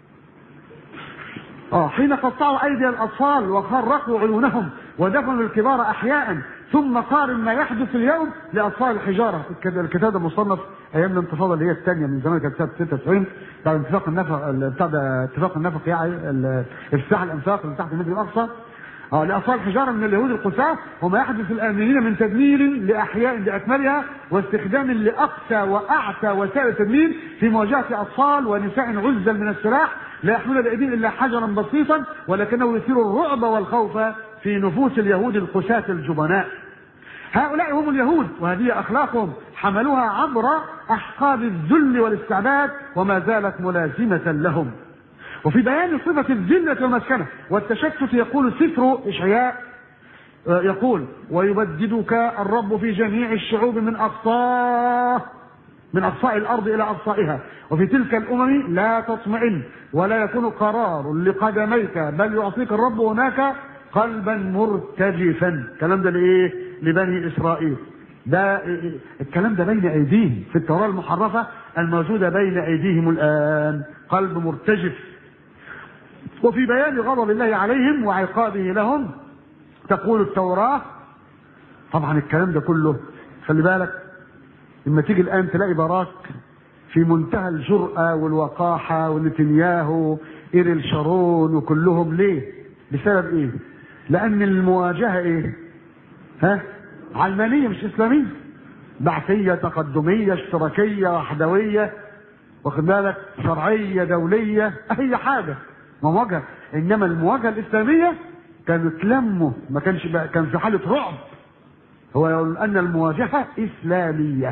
اه حين قطعوا ايدي الاطفال وخرقوا عيونهم ودفنوا الكبار احياء ثم قارن ما يحدث اليوم لاطفال الحجاره الكتاب الكتاب ده مصنف ايام الانتفاضه اللي هي الثانيه من زمان كانت سنه 96 بتاع اتفاق النفق بتاع ده اتفاق النفق يعني ال- افتتاح الانفاق اللي تحت المسجد الاقصى اه لاطفال الحجاره من اليهود القساة وما يحدث الامنين من تدمير لاحياء باكملها واستخدام لاقسى واعتى وسائل التدمير في مواجهه اطفال ونساء عزل من السلاح لا يحملون بايديهم الا حجرا بسيطا ولكنه يثير الرعب والخوف في نفوس اليهود القساة الجبناء هؤلاء هم اليهود وهذه اخلاقهم حملوها عبر احقاب الذل والاستعباد وما زالت ملازمه لهم وفي بيان صفة الذلة والمسكنة والتشتت يقول سفر إشعياء آه، يقول ويبددك الرب في جميع الشعوب من أقصاه من أقصاء الأرض إلى أقصائها وفي تلك الأمم لا تطمئن ولا يكون قرار لقدميك بل يعطيك الرب هناك قلبا مرتجفا الكلام ده لإيه؟ لبني إسرائيل ده الكلام ده بين أيديهم في التوراة المحرفة الموجودة بين أيديهم الآن قلب مرتجف وفي بيان غضب الله عليهم وعقابه لهم تقول التوراة طبعا الكلام ده كله خلي بالك لما تيجي الآن تلاقي باراك في منتهى الجرأة والوقاحة ونتنياهو إيريل شارون وكلهم ليه؟ بسبب إيه؟ لأن المواجهة إيه؟ ها؟ علمانية مش إسلامية بعثية تقدمية اشتراكية وحدوية واخد بالك شرعية دولية أي حاجة مواجهة إنما المواجهة الإسلامية كانت لمه ما كانش بقى كان في حالة رعب هو يقول أن المواجهة إسلامية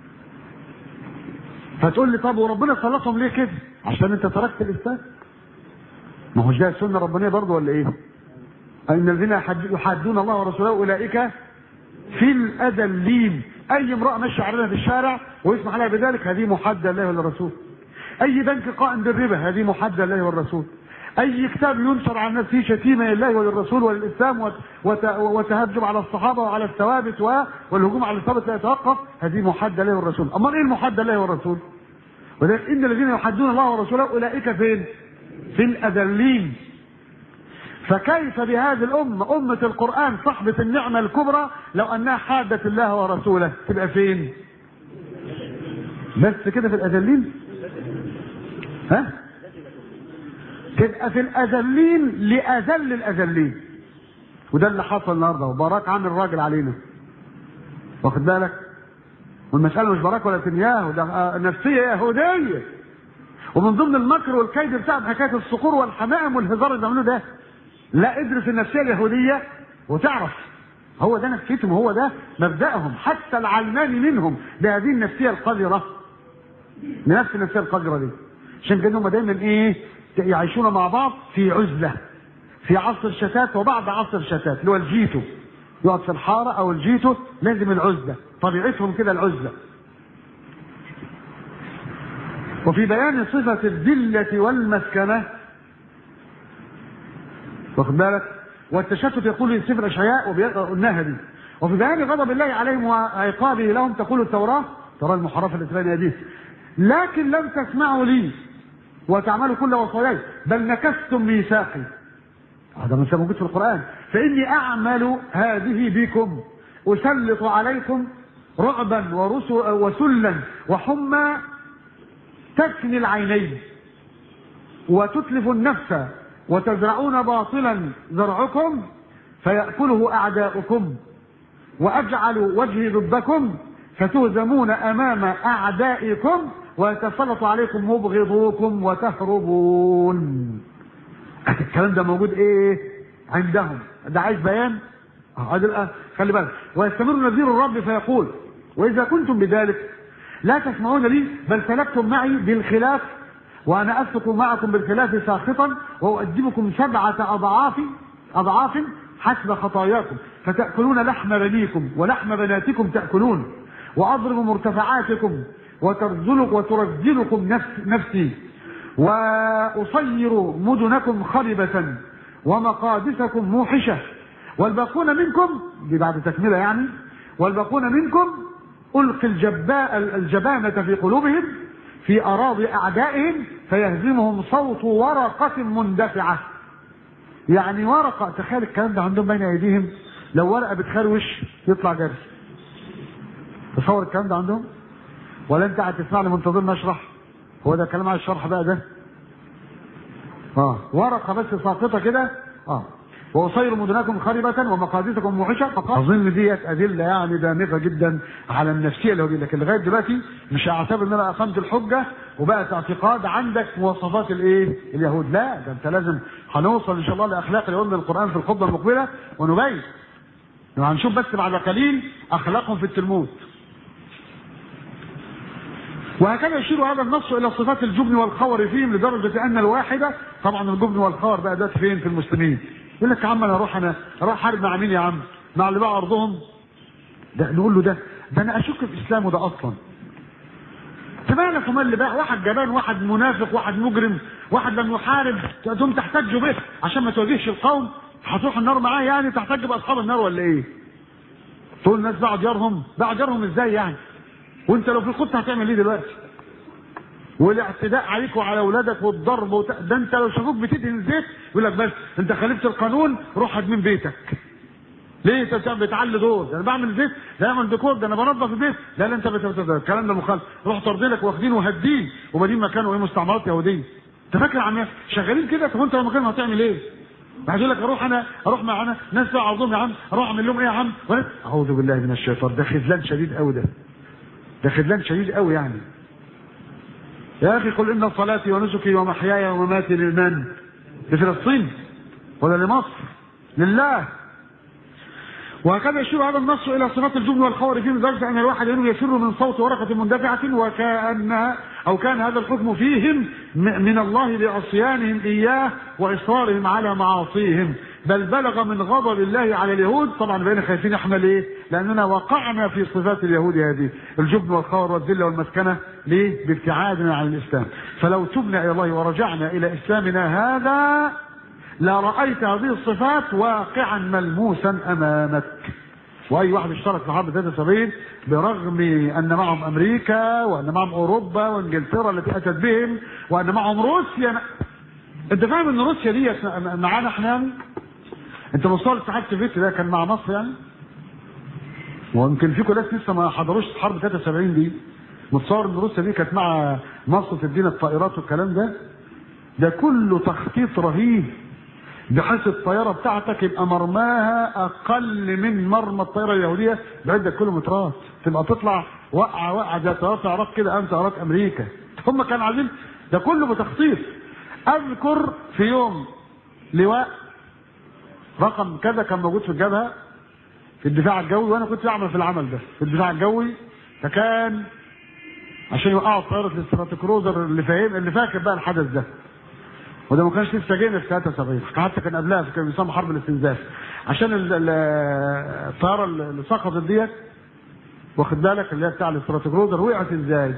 فتقول لي طب وربنا سلطهم ليه كده؟ عشان أنت تركت الإسلام ما هوش ده السنة الربانية برضه ولا إيه؟ ان الذين يحد- يحادون الله ورسوله اولئك في الاذلين اي امراه ماشيه عليها في الشارع ويسمح لها بذلك هذه محاده لله وللرسول اي بنك قائم بالربا هذه محاده لله والرسول اي كتاب ينشر عن نفسه شتيمه لله وللرسول وللاسلام وت- وت- وتهجم على الصحابه وعلى الثوابت و- والهجوم على الثوابت لا يتوقف هذه محاده لله والرسول امال ايه المحاده لله والرسول ولذلك ان الذين يحدون الله ورسوله اولئك فين في الاذلين فكيف بهذه الأمة أمة القرآن صاحبة النعمة الكبرى لو أنها حادت الله ورسوله تبقى فين بس كده في الأذلين ها تبقى في الأذلين لأذل الأذلين وده اللي حصل النهارده وبراك عامل راجل علينا واخد بالك والمسألة مش براك ولا نتنياهو ده آه، نفسية يهودية ومن ضمن المكر والكيد بتاعهم حكاية الصقور والحمائم والهزار اللي بيعملوه ده لا ادرس النفسيه اليهوديه وتعرف هو ده نفسيتهم هو ده مبدأهم حتى العلماني منهم بهذه النفسيه القذره بنفس النفسيه القذره دي عشان كده هم دايما ايه يعيشون مع بعض في عزله في عصر الشتات وبعد عصر الشتات اللي هو الجيتو يقعد في الحاره او الجيتو لازم العزله طبيعتهم كده العزله وفي بيان صفه الذله والمسكنه واخد بالك والتشتت يقول في سفر اشعياء وقلناها دي وفي بيان غضب الله عليهم وعقابه لهم تقول التوراه ترى المحرفه الاسلاميه دي لكن لم تسمعوا لي وتعملوا كل وصاياي بل نكثتم ميثاقي هذا من موجود في القران فاني اعمل هذه بكم اسلط عليكم رعبا ورسل وسلا وحمى تكني العينين وتتلف النفس وتزرعون باطلا زرعكم فيأكله أعداؤكم وأجعل وجهي ضدكم فتهزمون أمام أعدائكم ويتسلط عليكم مبغضوكم وتهربون الكلام ده موجود ايه عندهم ده عايز بيان اه ادي الآن خلي بالك ويستمر نذير الرب فيقول واذا كنتم بذلك لا تسمعون لي بل سلكتم معي بالخلاف وانا اسلك معكم بالخلاف ساخطا واؤدبكم سبعه اضعاف اضعاف حسب خطاياكم فتاكلون لحم بنيكم ولحم بناتكم تاكلون واضرب مرتفعاتكم وترزلك وترزلكم نفس نفسي واصير مدنكم خربه ومقادسكم موحشه والباقون منكم دي بعد تكمله يعني والباقون منكم القي الجباء الجبانه في قلوبهم في اراضي اعدائهم فيهزمهم صوت ورقه مندفعه يعني ورقه تخيل الكلام ده عندهم بين ايديهم لو ورقه بتخروش يطلع جري تصور الكلام ده عندهم ولا انت قاعد تسمعني منتظرني اشرح هو ده كلام على الشرح بقى ده اه ورقه بس ساقطه كده اه واصير مدنكم خربة ومقادسكم موحشة فقط اظن ديت ادله يعني دامغه جدا على النفسيه اليهوديه لكن لغايه دلوقتي مش هعتبر ان انا اقمت الحجه وبقت اعتقاد عندك مواصفات الايه؟ اليهود لا ده انت لازم هنوصل ان شاء الله لاخلاق اليهود من القران في الخطبه المقبله ونبين هنشوف بس بعد قليل اخلاقهم في التلمود وهكذا يشير هذا النص الى صفات الجبن والخور فيهم لدرجه ان الواحده طبعا الجبن والخور بقى ده فين في المسلمين يقول لك يا عم انا اروح انا اروح حارب مع مين يا عم؟ مع اللي بقى ارضهم ده نقول له ده ده انا اشك في اسلامه ده اصلا انت مالك ومال اللي بقى واحد جبان واحد منافق واحد مجرم واحد لم يحارب تقوم تحتج به عشان ما تواجهش القوم هتروح النار معاه يعني تحتج باصحاب النار ولا ايه؟ تقول الناس باعوا ديارهم باعوا ديارهم ازاي يعني؟ وانت لو في الخطه هتعمل ايه دلوقتي؟ والاعتداء عليك وعلى اولادك والضرب وت... ده انت لو شافوك بتدهن زيت يقول لك بس انت خالفت القانون روح هدمين بيتك. ليه انت بتعمل بتعلي دور؟ ده انا بعمل زيت ده اعمل ديكور ده انا بنظف البيت لا لا انت بت... الكلام ده مخالف روح طردلك واخدين وهدين وبادين مكانه ايه مستعمرات يهوديه. انت فاكر عم شغالين كده طب انت لما كانوا هتعمل ايه؟ بعد يقول لك اروح انا اروح معانا ناس بقى عرضهم يا عم اروح اعمل لهم ايه يا عم؟ اعوذ بالله من الشيطان ده خذلان شديد قوي ده. ده خذلان شديد قوي يعني. يا اخي قل ان صلاتي ونسكي ومحياي ومماتي لمن؟ لفلسطين ولا لمصر؟ لله. وهكذا يشير هذا النص الى صفات الجبن والخور فيه لدرجه ان الواحد منهم يفر من صوت ورقه مندفعه وكانها او كان هذا الحكم فيهم من الله بعصيانهم اياه واصرارهم على معاصيهم بل بلغ من غضب الله على اليهود طبعا بقينا خايفين احنا ليه؟ لاننا وقعنا في صفات اليهود هذه الجبن والخور والذله والمسكنه ليه؟ بابتعادنا عن الاسلام فلو تبنا الى الله ورجعنا الى اسلامنا هذا لرايت هذه الصفات واقعا ملموسا امامك واي واحد اشترك في حرب 73 برغم ان معهم امريكا وان معهم اوروبا وانجلترا التي اتت بهم وان معهم روسيا انت فاهم ان روسيا دي معانا احنا يعني؟ انت مستوى الاتحاد السوفيتي ده كان مع مصر يعني؟ ويمكن فيكم ناس لسه ما حضروش حرب 73 دي متصور ان روسيا دي كانت مع مصر تدينا الطائرات والكلام ده ده كله تخطيط رهيب بحيث الطياره بتاعتك يبقى مرماها اقل من مرمى الطياره اليهوديه بعده كيلومترات تبقى تطلع وقعه وقعه زي طيارات العراق كده امس طيارات امريكا هم كانوا عايزين ده كله بتخطيط اذكر في يوم لواء رقم كذا كان موجود في الجبهه في الدفاع الجوي وانا كنت بعمل في العمل ده في الدفاع الجوي فكان عشان يوقعوا طياره الاستراتيكروزر اللي فاهم اللي فاكر بقى الحدث ده وده ما كانش لسه جينا في 73 حتى كان قبلها كان بيسمى حرب الاستنزاف عشان ال- ال- الطياره اللي سقطت ديت واخد بالك اللي هي بتاع الاستراتيكروزر وقعت ازاي؟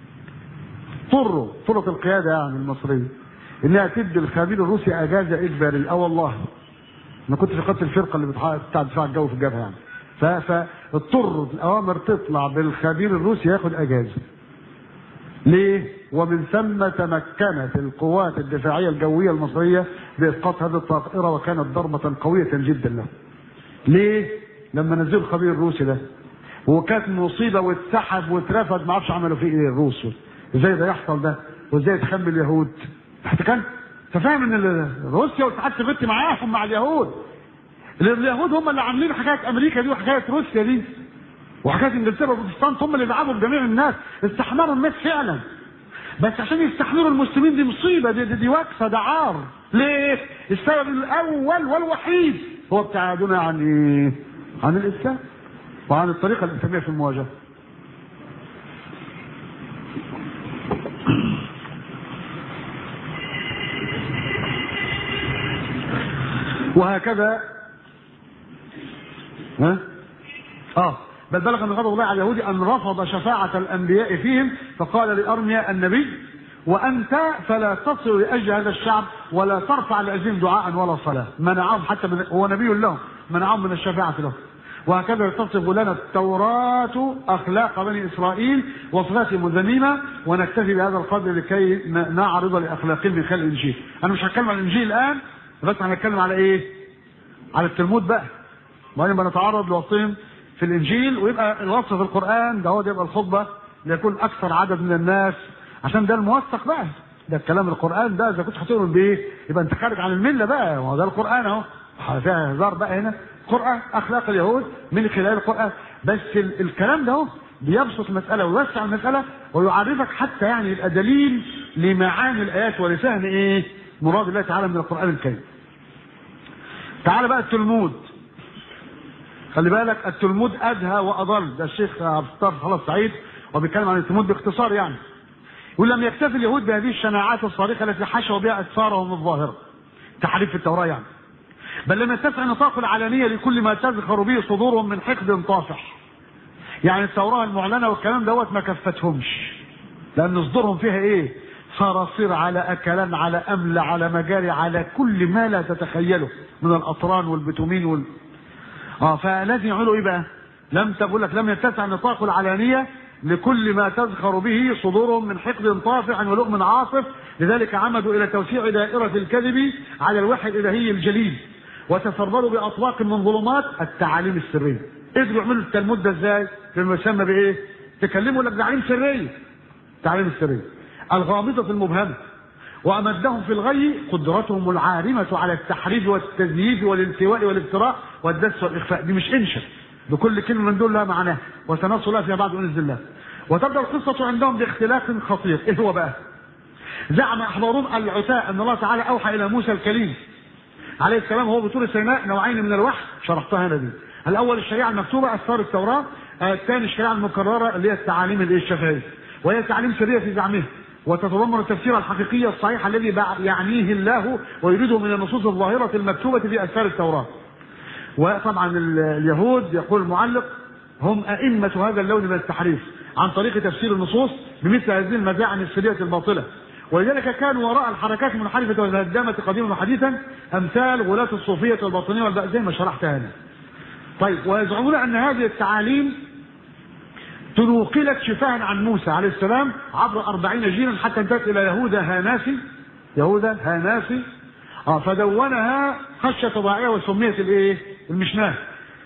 اضطروا طرق القياده يعني المصريه انها تدي الخبير الروسي اجازه اجباريه اه والله انا كنت في قاده الفرقه اللي بتحقق بتاع الدفاع الجوي في الجبهه يعني ف- فاضطروا الاوامر تطلع بالخبير الروسي ياخد اجازه ليه؟ ومن ثم تمكنت القوات الدفاعيه الجويه المصريه باسقاط هذه الطائره وكانت ضربه قويه جدا له. ليه؟ لما نزلوا الخبير الروسي ده وكانت مصيبه واتسحب واترفض ما اعرفش عملوا فيه ايه الروس ازاي ده يحصل ده؟ وازاي تخمي اليهود؟ كان ففاهم ان ال- روسيا والاتحاد السوفيتي معاهم مع اليهود. اليهود هم اللي عاملين حكايه امريكا دي وحكايه روسيا دي. وحكايه انجلترا والبروتستانت هم اللي بيلعبوا بجميع الناس استحمروا الناس فعلا بس عشان يستحملوا المسلمين دي مصيبه دي, دي, دي وكسه ده عار ليه؟ السبب الاول والوحيد هو ابتعادنا عن ايه؟ عن الاسلام وعن الطريقه الاسلاميه في المواجهه وهكذا ها؟ اه بل بلغ من غضب الله على اليهود ان رفض شفاعة الانبياء فيهم فقال لارميا النبي وانت فلا تصل لاجل هذا الشعب ولا ترفع لاجلهم دعاء ولا صلاة منعهم حتى من هو نبي لهم منعهم من الشفاعة لهم وهكذا تصف لنا التوراة أخلاق بني إسرائيل وصفاتهم الذميمة ونكتفي بهذا القدر لكي ن- نعرض لأخلاقهم من خلال الإنجيل. أنا مش هتكلم عن الإنجيل الآن بس هنتكلم على إيه؟ على التلمود بقى. وبعدين بنتعرض لوصفهم في الانجيل ويبقى الوصف في القران ده هو ده يبقى الخطبه ليكون اكثر عدد من الناس عشان ده الموثق بقى ده الكلام القران ده اذا كنت هتؤمن بايه يبقى انت خارج عن المله بقى ما هو ده القران اهو فيها هزار بقى هنا قران اخلاق اليهود من خلال القران بس ال- الكلام ده اهو بيبسط المساله ويوسع المساله ويعرفك حتى يعني يبقى دليل لمعاني الايات ولفهم ايه مراد الله تعالى من القران الكريم تعال بقى التلمود خلي بالك التلمود ادهى واضل ده الشيخ عبد الستار خلاص سعيد وبيتكلم عن التلمود باختصار يعني يقول لم يكتفي اليهود بهذه الشناعات الصارخه التي حشوا بها اسفارهم الظاهره تحريف في التوراه يعني بل لم يتسع نطاق العلانيه لكل ما تزخر به صدورهم من حقد طافح يعني التوراه المعلنه والكلام دوت ما كفتهمش لان صدورهم فيها ايه صراصير على اكلان على امل على مجاري على كل ما لا تتخيله من الاطران والبتومين وال... اه فلازم يعملوا ايه بقى؟ لم تقول لك لم يتسع نطاق العلانيه لكل ما تزخر به صدورهم من حقد طافع ولؤم عاصف لذلك عمدوا الى توسيع دائره الكذب على الوحي الالهي الجليل وتسربلوا باطواق من ظلمات التعاليم السريه قدروا يعملوا التلمود ده ازاي؟ بما يسمى بايه؟ تكلموا لك تعاليم سريه التعاليم السريه الغامضه المبهمه وأمدهم في الغي قدرتهم العارمة على التحريف والتزييف والالتواء والافتراء والدس والإخفاء دي مش إنشا بكل كلمة من دول لها معناه وسنصل لها فيما بعد بإذن الله وتبدأ القصة عندهم باختلاف خطير إيه هو بقى؟ زعم أحبارون العتاء أن الله تعالى أوحى إلى موسى الكليم عليه السلام هو بطول سيناء نوعين من الوحي شرحتها هنا دي الأول الشريعة المكتوبة أسفار التوراة آه، الثاني الشريعة المكررة اللي هي التعاليم الإيه الشفهية وهي تعاليم سرية في زعمها وتتضمن التفسير الحقيقي الصحيح الذي يعنيه الله ويريده من النصوص الظاهرة المكتوبة في أسفار التوراة وطبعا اليهود يقول المعلق هم أئمة هذا اللون من التحريف عن طريق تفسير النصوص بمثل هذه المزاعم السرية الباطلة ولذلك كانوا وراء الحركات المنحرفة والهدامة قديما وحديثا أمثال غلاة الصوفية والباطنية والباء زي ما شرحت هنا طيب ويزعمون أن هذه التعاليم تنوقلت شفاها عن موسى عليه السلام عبر أربعين جيلا حتى انتهت إلى يهوذا هاناسي يهوذا هاناسي آه فدونها خشية ضائعة وسميت الايه؟ المشناه.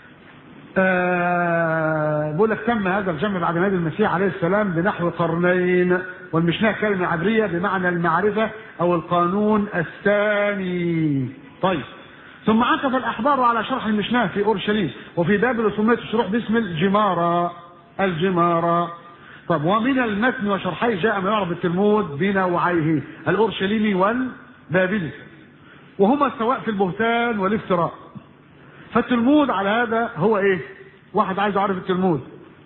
آه بقول لك تم هذا الجمع بعد ميلاد المسيح عليه السلام بنحو قرنين والمشناه كلمة عبرية بمعنى المعرفة أو القانون الثاني. طيب ثم عكف الأحبار على شرح المشناه في أورشليم وفي بابل سميت الشروح باسم الجمارة الجمارة طب ومن المتن وشرحيه جاء ما يعرف التلمود بنوعيه الأورشليمي والبابلي وهما سواء في البهتان والافتراء فالتلمود على هذا هو ايه واحد عايز يعرف التلمود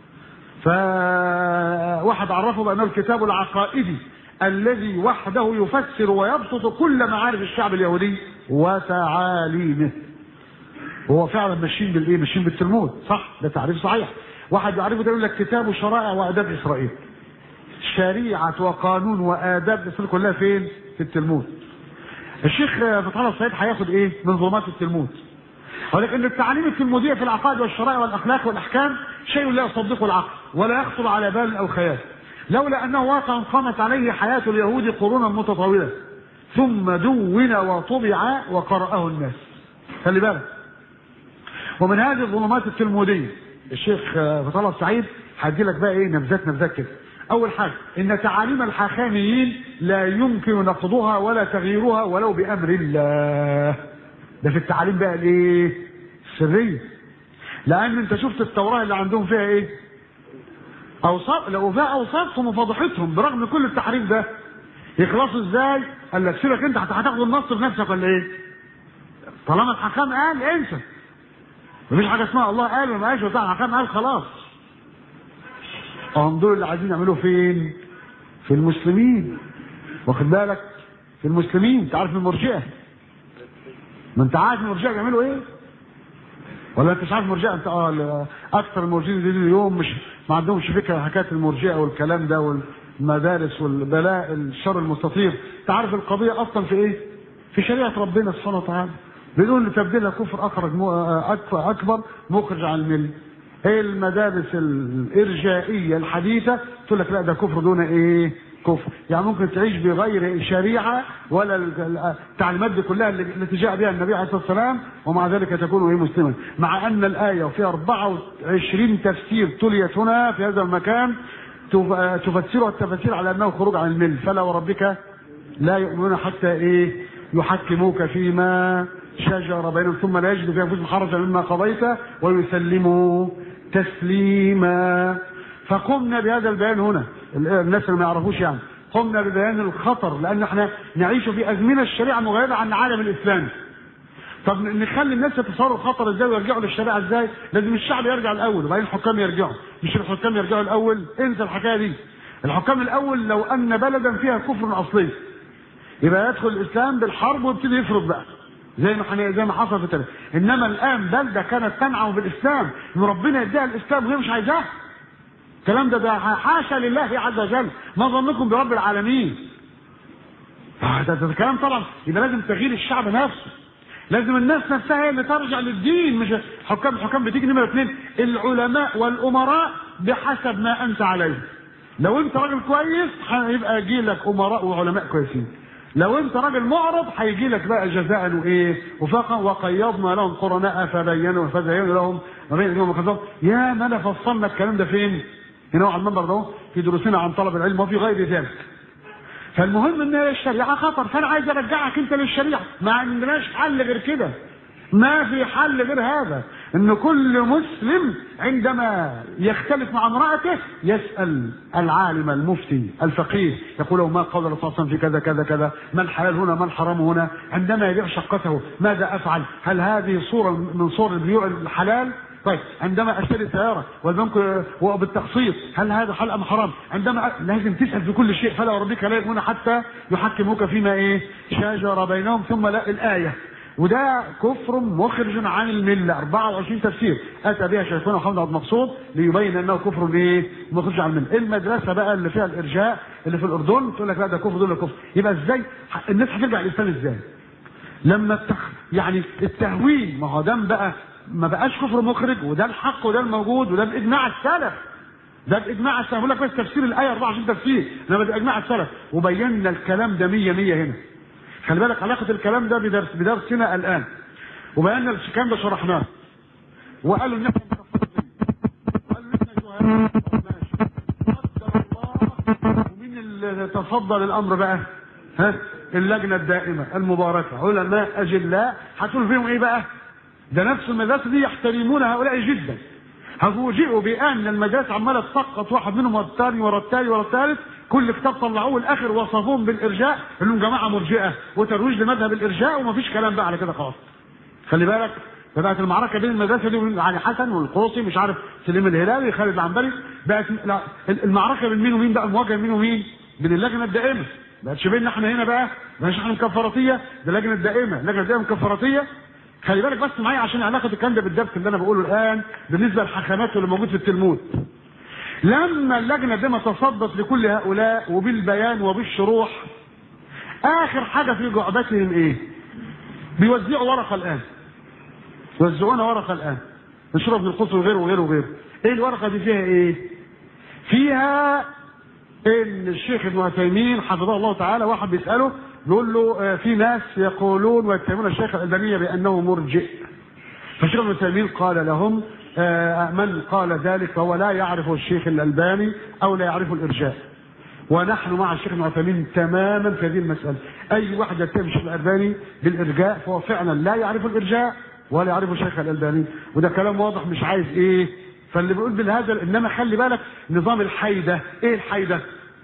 فواحد عرفه بانه الكتاب العقائدي الذي وحده يفسر ويبسط كل معارف الشعب اليهودي وتعاليمه هو فعلا ماشيين بالايه ماشيين بالتلمود صح ده تعريف صحيح واحد يعرفه ده يقول لك كتاب شرائع واداب اسرائيل شريعه وقانون واداب اسرائيل كلها فين في التلمود الشيخ فتح الله السعيد هياخد ايه من ظلمات التلمود هقول لك ان التعاليم التلموديه في العقائد والشرائع والاخلاق والاحكام شيء لا يصدقه العقل ولا يخطر على بال او خيال لولا انه واقع قامت عليه حياه اليهود قرونا متطاوله ثم دون وطبع وقرأه الناس خلي بالك ومن هذه الظلمات التلموديه الشيخ فتح الله السعيد هدي لك بقى ايه نبذات نبذات كده اول حاجه ان تعاليم الحاخاميين لا يمكن نقضها ولا تغييرها ولو بامر الله ده في التعاليم بقى الايه السريه لان انت شفت التوراه اللي عندهم فيها ايه اوصاف لو فيها اوصافهم وفضحتهم برغم كل التحريف ده يخلصوا ازاي قال لك سيبك انت هتاخد النص بنفسك ولا ايه طالما الحكام قال انسى مفيش حاجه اسمها الله قال وما قالش بتاع الحكام قال خلاص هم دول اللي عايزين يعملوه فين في المسلمين واخد بالك في المسلمين انت عارف المرجئه ما انت عارف المرجئه بيعملوا ايه ولا انت مش عارف المرجئه انت اه اكثر المرجئين دي اليوم مش ما عندهمش فكره حكايه المرجئه والكلام ده والمدارس والبلاء الشر المستطير انت عارف القضيه اصلا في ايه في شريعه ربنا سبحانه وتعالى بدون تبديلها كفر اخرج اكبر مخرج عن المله هي المدارس الارجائيه الحديثه تقول لك لا ده كفر دون ايه كفر يعني ممكن تعيش بغير شريعه ولا التعليمات دي كلها التي جاء بها النبي عليه الصلاه والسلام ومع ذلك تكون ايه مسلما مع ان الايه وفيها 24 تفسير تليت هنا في هذا المكان تفسرها التفاسير على انه خروج عن المل فلا وربك لا يؤمنون حتى ايه يحكموك فيما شجر بينهم ثم لا يجد في انفسهم حرجا مما قضيت ويسلموا تسليما فقمنا بهذا البيان هنا الناس اللي ما يعرفوش يعني قمنا ببيان الخطر لان احنا نعيش في ازمنه الشريعه مغيره عن العالم الاسلامي طب نخلي الناس يتصوروا الخطر ازاي ويرجعوا للشريعه ازاي؟ لازم الشعب يرجع الاول وبعدين الحكام يرجعوا، مش الحكام يرجعوا الاول، انسى الحكايه دي. الحكام الاول لو ان بلدا فيها كفر اصلي يبقى يدخل الاسلام بالحرب ويبتدي يفرض بقى. زي ما زي ما حصل في التاريخ انما الان بلده كانت تنعم بالاسلام ان ربنا يديها الاسلام وهي مش عايزاه الكلام ده ده حاشا لله عز وجل ما ظنكم برب العالمين ده, ده, ده كلام طبعا يبقى لازم تغيير الشعب نفسه لازم الناس نفسها هي اللي ترجع للدين مش حكام الحكام بتيجي نمره اثنين العلماء والامراء بحسب ما انت عليه لو انت راجل كويس هيبقى يجي لك امراء وعلماء كويسين لو انت راجل معرض هيجي لك بقى جزاء وايه وفاقا وقيضنا لهم قرناء فبينوا فزينوا لهم وبين يوم كذب يا ما فصلنا الكلام ده فين؟ هنا على المنبر ده في دروسنا عن طلب العلم وفي غير ذلك. فالمهم ان الشريعه خطر فانا عايز ارجعك انت للشريعه ما عندناش حل غير كده. ما في حل غير هذا ان كل مسلم عندما يختلف مع امرأته يسأل العالم المفتي الفقيه يقول له ما قول الرسول صلى الله عليه وسلم في كذا كذا كذا ما الحلال هنا ما الحرام هنا عندما يبيع شقته ماذا افعل هل هذه صورة من صور البيوع الحلال طيب عندما اشتري سياره والبنك وبالتقسيط هل هذا حل ام حرام عندما أ- لازم تسال في كل شيء فلا وربك لا يؤمنون حتى يحكموك فيما ايه شجر بينهم ثم لا الايه وده كفر مخرج عن المله 24 تفسير اتى بها شيخنا محمد عبد المقصود ليبين انه كفر ايه مخرج عن المله المدرسه بقى اللي فيها الارجاء اللي في الاردن تقول لك لا ده كفر دول كفر يبقى ازاي الناس هترجع الاسلام ازاي لما التخ... يعني التهويل ما هو ده بقى ما بقاش كفر مخرج وده الحق وده الموجود وده باجماع السلف ده باجماع السلف بقول لك بس تفسير الايه 24 تفسير انما ده باجماع السلف وبينا الكلام ده 100 100 هنا خلي بالك علاقه الكلام ده بدرس بدرسنا الان وبينا الكلام ده شرحناه وقالوا ان احنا وقالوا ان احنا جهال ماشي قدر الله ومين اللي تصدى للامر بقى؟ ها؟ اللجنه الدائمه المباركه علماء اجلاء هتقول فيهم ايه بقى؟ ده نفس المدرسه دي يحترمون هؤلاء جدا هفوجئوا بان المدارس عماله تسقط واحد منهم ورا الثاني ورا الثاني ورا الثالث كل كتاب طلعوه الاخر وصفوهم بالارجاء انهم جماعه مرجئه وترويج لمذهب الارجاء ومفيش كلام بقى على كده خلاص خلي بالك فبقت المعركه بين المدرسه دي وبين علي حسن والقوصي مش عارف سليم الهلالي خالد العنبري بقت لا المعركه بين مين ومين بقى المواجهه بين مين ومين؟ بين اللجنه الدائمه ما بقتش بيننا احنا هنا بقى مش احنا مكفراتيه ده اللجنه الدائمه اللجنه الدائمه مكفراتيه خلي بالك بس معايا عشان علاقه الكلام ده بالدرس اللي انا بقوله الان بالنسبه للحكمات اللي موجود في التلمود لما اللجنه دي ما تصدت لكل هؤلاء وبالبيان وبالشروح اخر حاجه في جعبتهم ايه بيوزعوا ورقه الان يوزعونا ورقه الان نشرب ابن القدس وغيره وغيره وغيره ايه الورقه دي فيها ايه فيها ان الشيخ ابن عثيمين حفظه الله تعالى واحد بيساله بيقول له آه، في ناس يقولون ويتهمون الشيخ الالباني بانه مرجئ فالشيخ ابن عثيمين قال لهم آه، من قال ذلك فهو لا يعرف الشيخ الالباني او لا يعرف الارجاء ونحن مع الشيخ ابن عثيمين تماما في هذه المساله اي واحد يتهم الشيخ الالباني بالارجاء فهو فعلا لا يعرف الارجاء ولا يعرف الشيخ الالباني وده كلام واضح مش عايز ايه فاللي بيقول بالهذا انما خلي بالك نظام الحيده ايه الحيده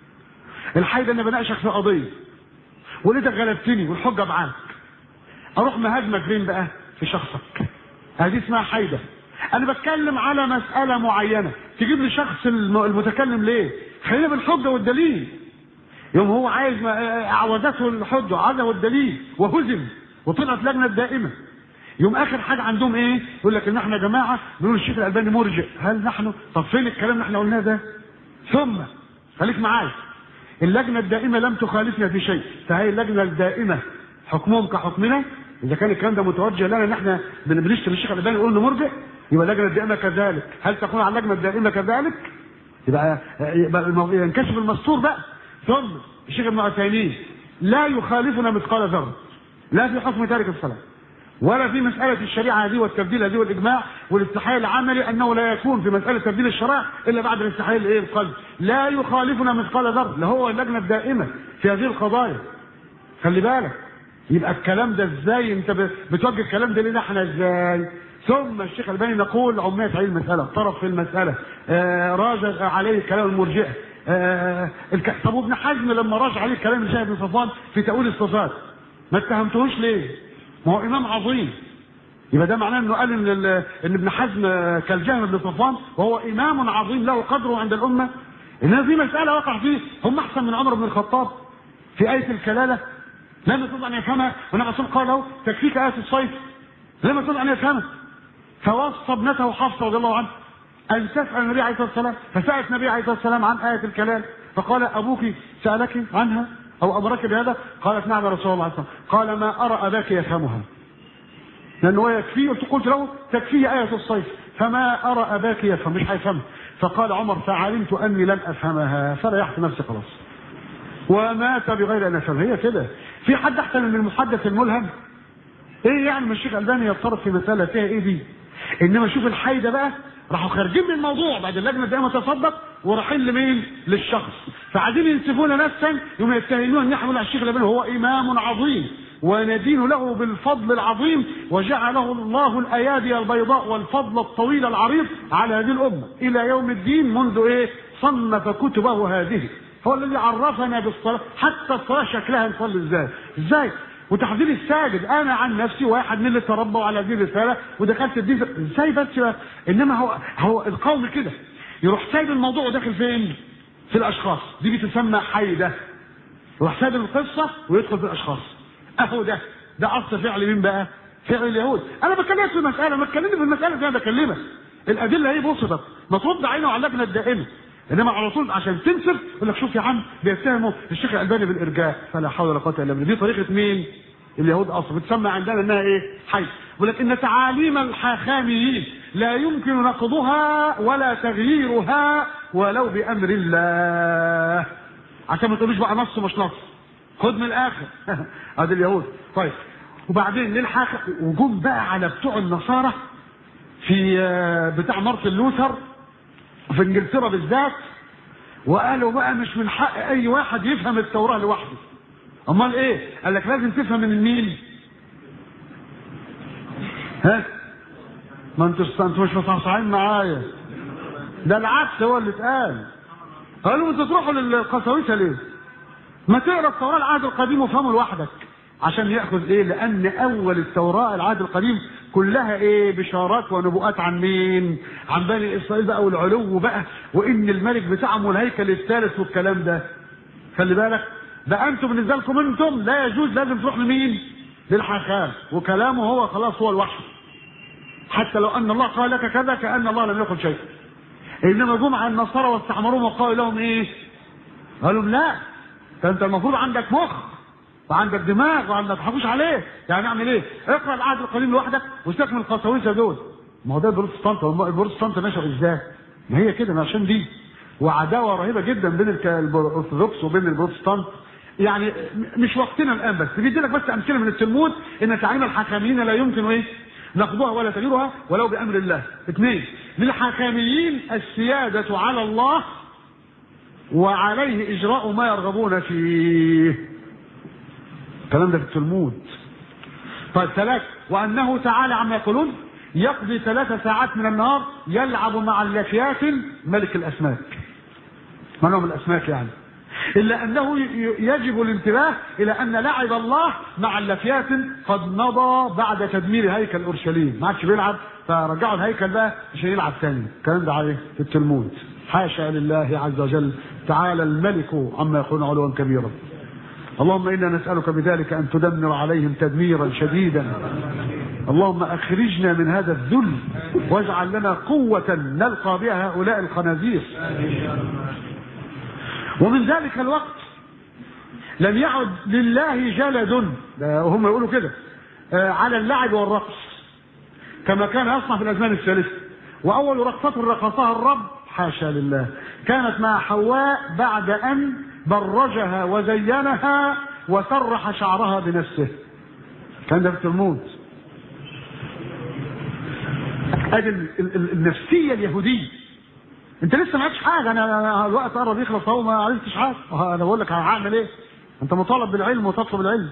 الحيده ان بناقشك في قضيه ولقيتك غلبتني والحجه معاك اروح مهاجمك فين بقى في شخصك هذه اسمها حيده انا بتكلم على مساله معينه تجيب لي شخص الم- المتكلم ليه خلينا بالحجه والدليل يوم هو عايز ما- عوزته الحجه عايزه الدليل وهزم وطلعت لجنه دائمه يوم اخر حاجه عندهم ايه يقول لك ان احنا يا جماعه بنقول الشيخ الالباني مرجئ هل نحن طب فين الكلام اللي احنا قلناه ده ثم خليك معايا اللجنه الدائمه لم تخالفنا في شيء فهي اللجنه الدائمه حكمهم كحكمنا اذا كان الكلام ده متوجه لنا ان احنا بن- بنشتم الشيخ الالباني نقول انه مرجئ يبقى اللجنه الدائمه كذلك هل تكون على اللجنه الدائمه كذلك يبقى يبقى المو- ينكشف المستور بقى ثم الشيخ ابن عثيمين لا يخالفنا مثقال ذره لا في حكم تارك الصلاه ولا في مسألة الشريعة هذه والتبديل هذه والإجماع والاستحياء العملي أنه لا يكون في مسألة تبديل الشرائع إلا بعد الاستحياء الإيه القلب لا يخالفنا مثقال ذرة اللي هو اللجنة الدائمة في هذه القضايا خلي بالك يبقى الكلام ده ازاي انت ب- بتوجه الكلام ده لنا احنا ازاي ثم الشيخ الباني نقول عمية هذه المسألة طرف في المسألة آه راجع عليه كلام المرجئة آه الك... طب وابن حزم لما راجع عليه كلام الشيخ بن صفوان في تأويل الصفات ما اتهمتهوش ليه؟ ما هو إمام عظيم يبقى ده معناه انه قال ان ال- ان ابن حزم كالجهم بن صفوان وهو امام عظيم له قدره عند الامه انها في مساله وقع فيه هم احسن من عمر بن الخطاب في ايه الكلاله لم يستطع ان يفهمها والنبي صلى الله عليه وسلم قال له تكفيك ايه الصيف لم يستطع ان يفهمها فوصى ابنته حفصه رضي الله عنها ان تسال النبي عليه الصلاه والسلام فسالت النبي عليه الصلاه والسلام عن ايه الكلام فقال ابوك سالك عنها او امرك بهذا قالت نعم يا رسول الله صلى الله عليه وسلم قال ما ارى اباك يفهمها لانه هو يكفيه قلت قلت له تكفيه آية الصيف فما أرى أباك يفهم مش هيفهم فقال عمر فعلمت أني لن أفهمها فريحت نفسي خلاص ومات بغير أن أفهم هي كده في حد أحسن من المحدث الملهم ايه يعني ما الشيخ الباني يفترض في مسألة فيها ايه دي انما شوف الحيدة بقى راحوا خارجين من الموضوع بعد اللجنة دائما تصدق ورايحين لمين؟ للشخص فعايزين ينسبون نفسا يوم يتهمون ان يحمل على الشيخ الالباني وهو امام عظيم وندين له بالفضل العظيم وجعله الله الايادي البيضاء والفضل الطويل العريض على هذه الامه الى يوم الدين منذ ايه؟ صنف كتبه هذه هو الذي عرفنا بالصلاه حتى الصلاه شكلها نصلي ازاي؟ ازاي؟ وتحذير الساجد انا عن نفسي واحد من اللي تربوا على هذه الرساله ودخلت الدين ازاي بس بقى؟ انما هو هو القوم كده يروح سايب الموضوع وداخل فين؟ في الاشخاص دي بتسمى حيده يروح سايب القصه ويدخل في الاشخاص اهو ده ده اصل فعل مين بقى؟ فعل اليهود انا بكلمك في المساله ما تكلمني في المساله زي ما بكلمك الادله اهي بسطت ما ترد عينه على اللجنه الدائمه انما على طول عشان تنسف يقول لك شوف يا عم بيتهموا الشيخ الالباني بالارجاء فلا حول ولا قوه الا بالله دي طريقه مين؟ اليهود اصلا بتسمى عندنا انها ايه؟ حي يقول لك ان تعاليم الحاخاميين لا يمكن نقضها ولا تغييرها ولو بامر الله عشان ما تقولوش بقى نص مش نص خد من الاخر ادي اليهود طيب وبعدين للحاخ وجم بقى على بتوع النصارى في آه، بتاع مارتن لوثر في انجلترا بالذات وقالوا بقى مش من حق اي واحد يفهم التوراه لوحده امال ايه قال لك لازم تفهم من مين ها ما انتوا انتوا مش مصحصحين معايا ده العكس هو اللي اتقال قالوا انتوا تروحوا للقساوسه ليه ما تقرا التوراه العهد القديم وافهمه لوحدك عشان ياخذ ايه لان اول التوراه العهد القديم كلها ايه بشارات ونبوءات عن مين عن بني اسرائيل بقى والعلو بقى وان الملك بتاعهم والهيكل الثالث والكلام ده خلي بالك ده انتم بالنسبه لكم انتم لا يجوز لازم تروح لمين للحاخام وكلامه هو خلاص هو الوحي حتى لو ان الله قال لك كذا كان الله لم يقل شيء انما جم على النصارى واستعمروهم وقالوا لهم ايه قالوا لا ده انت المفروض عندك مخ وعندك دماغ وعندك تحكوش عليه يعني اعمل ايه اقرا العهد القديم لوحدك واستكمل القساوسه دول ما هو ده البروتستانت هو البروتستانت نشأ ازاي ما هي كده ما عشان دي وعداوه رهيبه جدا بين الك- الارثوذكس وبين البروتستانت يعني م- مش وقتنا الان بس بيدي لك بس امثله من التلمود ان تعليم الحكاميين لا يمكن ايه نقضها ولا تغييرها ولو بامر الله اثنين للحكاميين السياده على الله وعليه اجراء ما يرغبون فيه الكلام ده في التلمود طيب ثلاث وانه تعالى عما يقولون يقضي ثلاث ساعات من النهار يلعب مع اللافيات ملك الاسماك من هو من الاسماك يعني الا انه ي- يجب الانتباه الى ان لعب الله مع اللافيات قد مضى بعد تدمير هيكل اورشليم ما عادش بيلعب فرجعوا الهيكل بقى عشان يلعب ثاني الكلام ده عليه في التلمود حاشا لله عز وجل تعالى الملك عما يقولون علوا كبيرا اللهم انا نسالك بذلك ان تدمر عليهم تدميرا شديدا اللهم اخرجنا من هذا الذل واجعل لنا قوه نلقى بها هؤلاء الخنازير ومن ذلك الوقت لم يعد لله جلد ده هم يقولوا كده آه، على اللعب والرقص كما كان يصنع في الازمان الثالثه واول رقصه رقصها الرب حاشا لله كانت مع حواء بعد ان برجها وزينها وسرح شعرها بنفسه كان ده في التلمود ادي ال- ال- ال- النفسيه اليهوديه انت لسه ما عملتش حاجه انا أنا الوقت قرب يخلص اهو ما عملتش حاجه اه انا بقول لك هعمل ايه انت مطالب بالعلم وتطلب العلم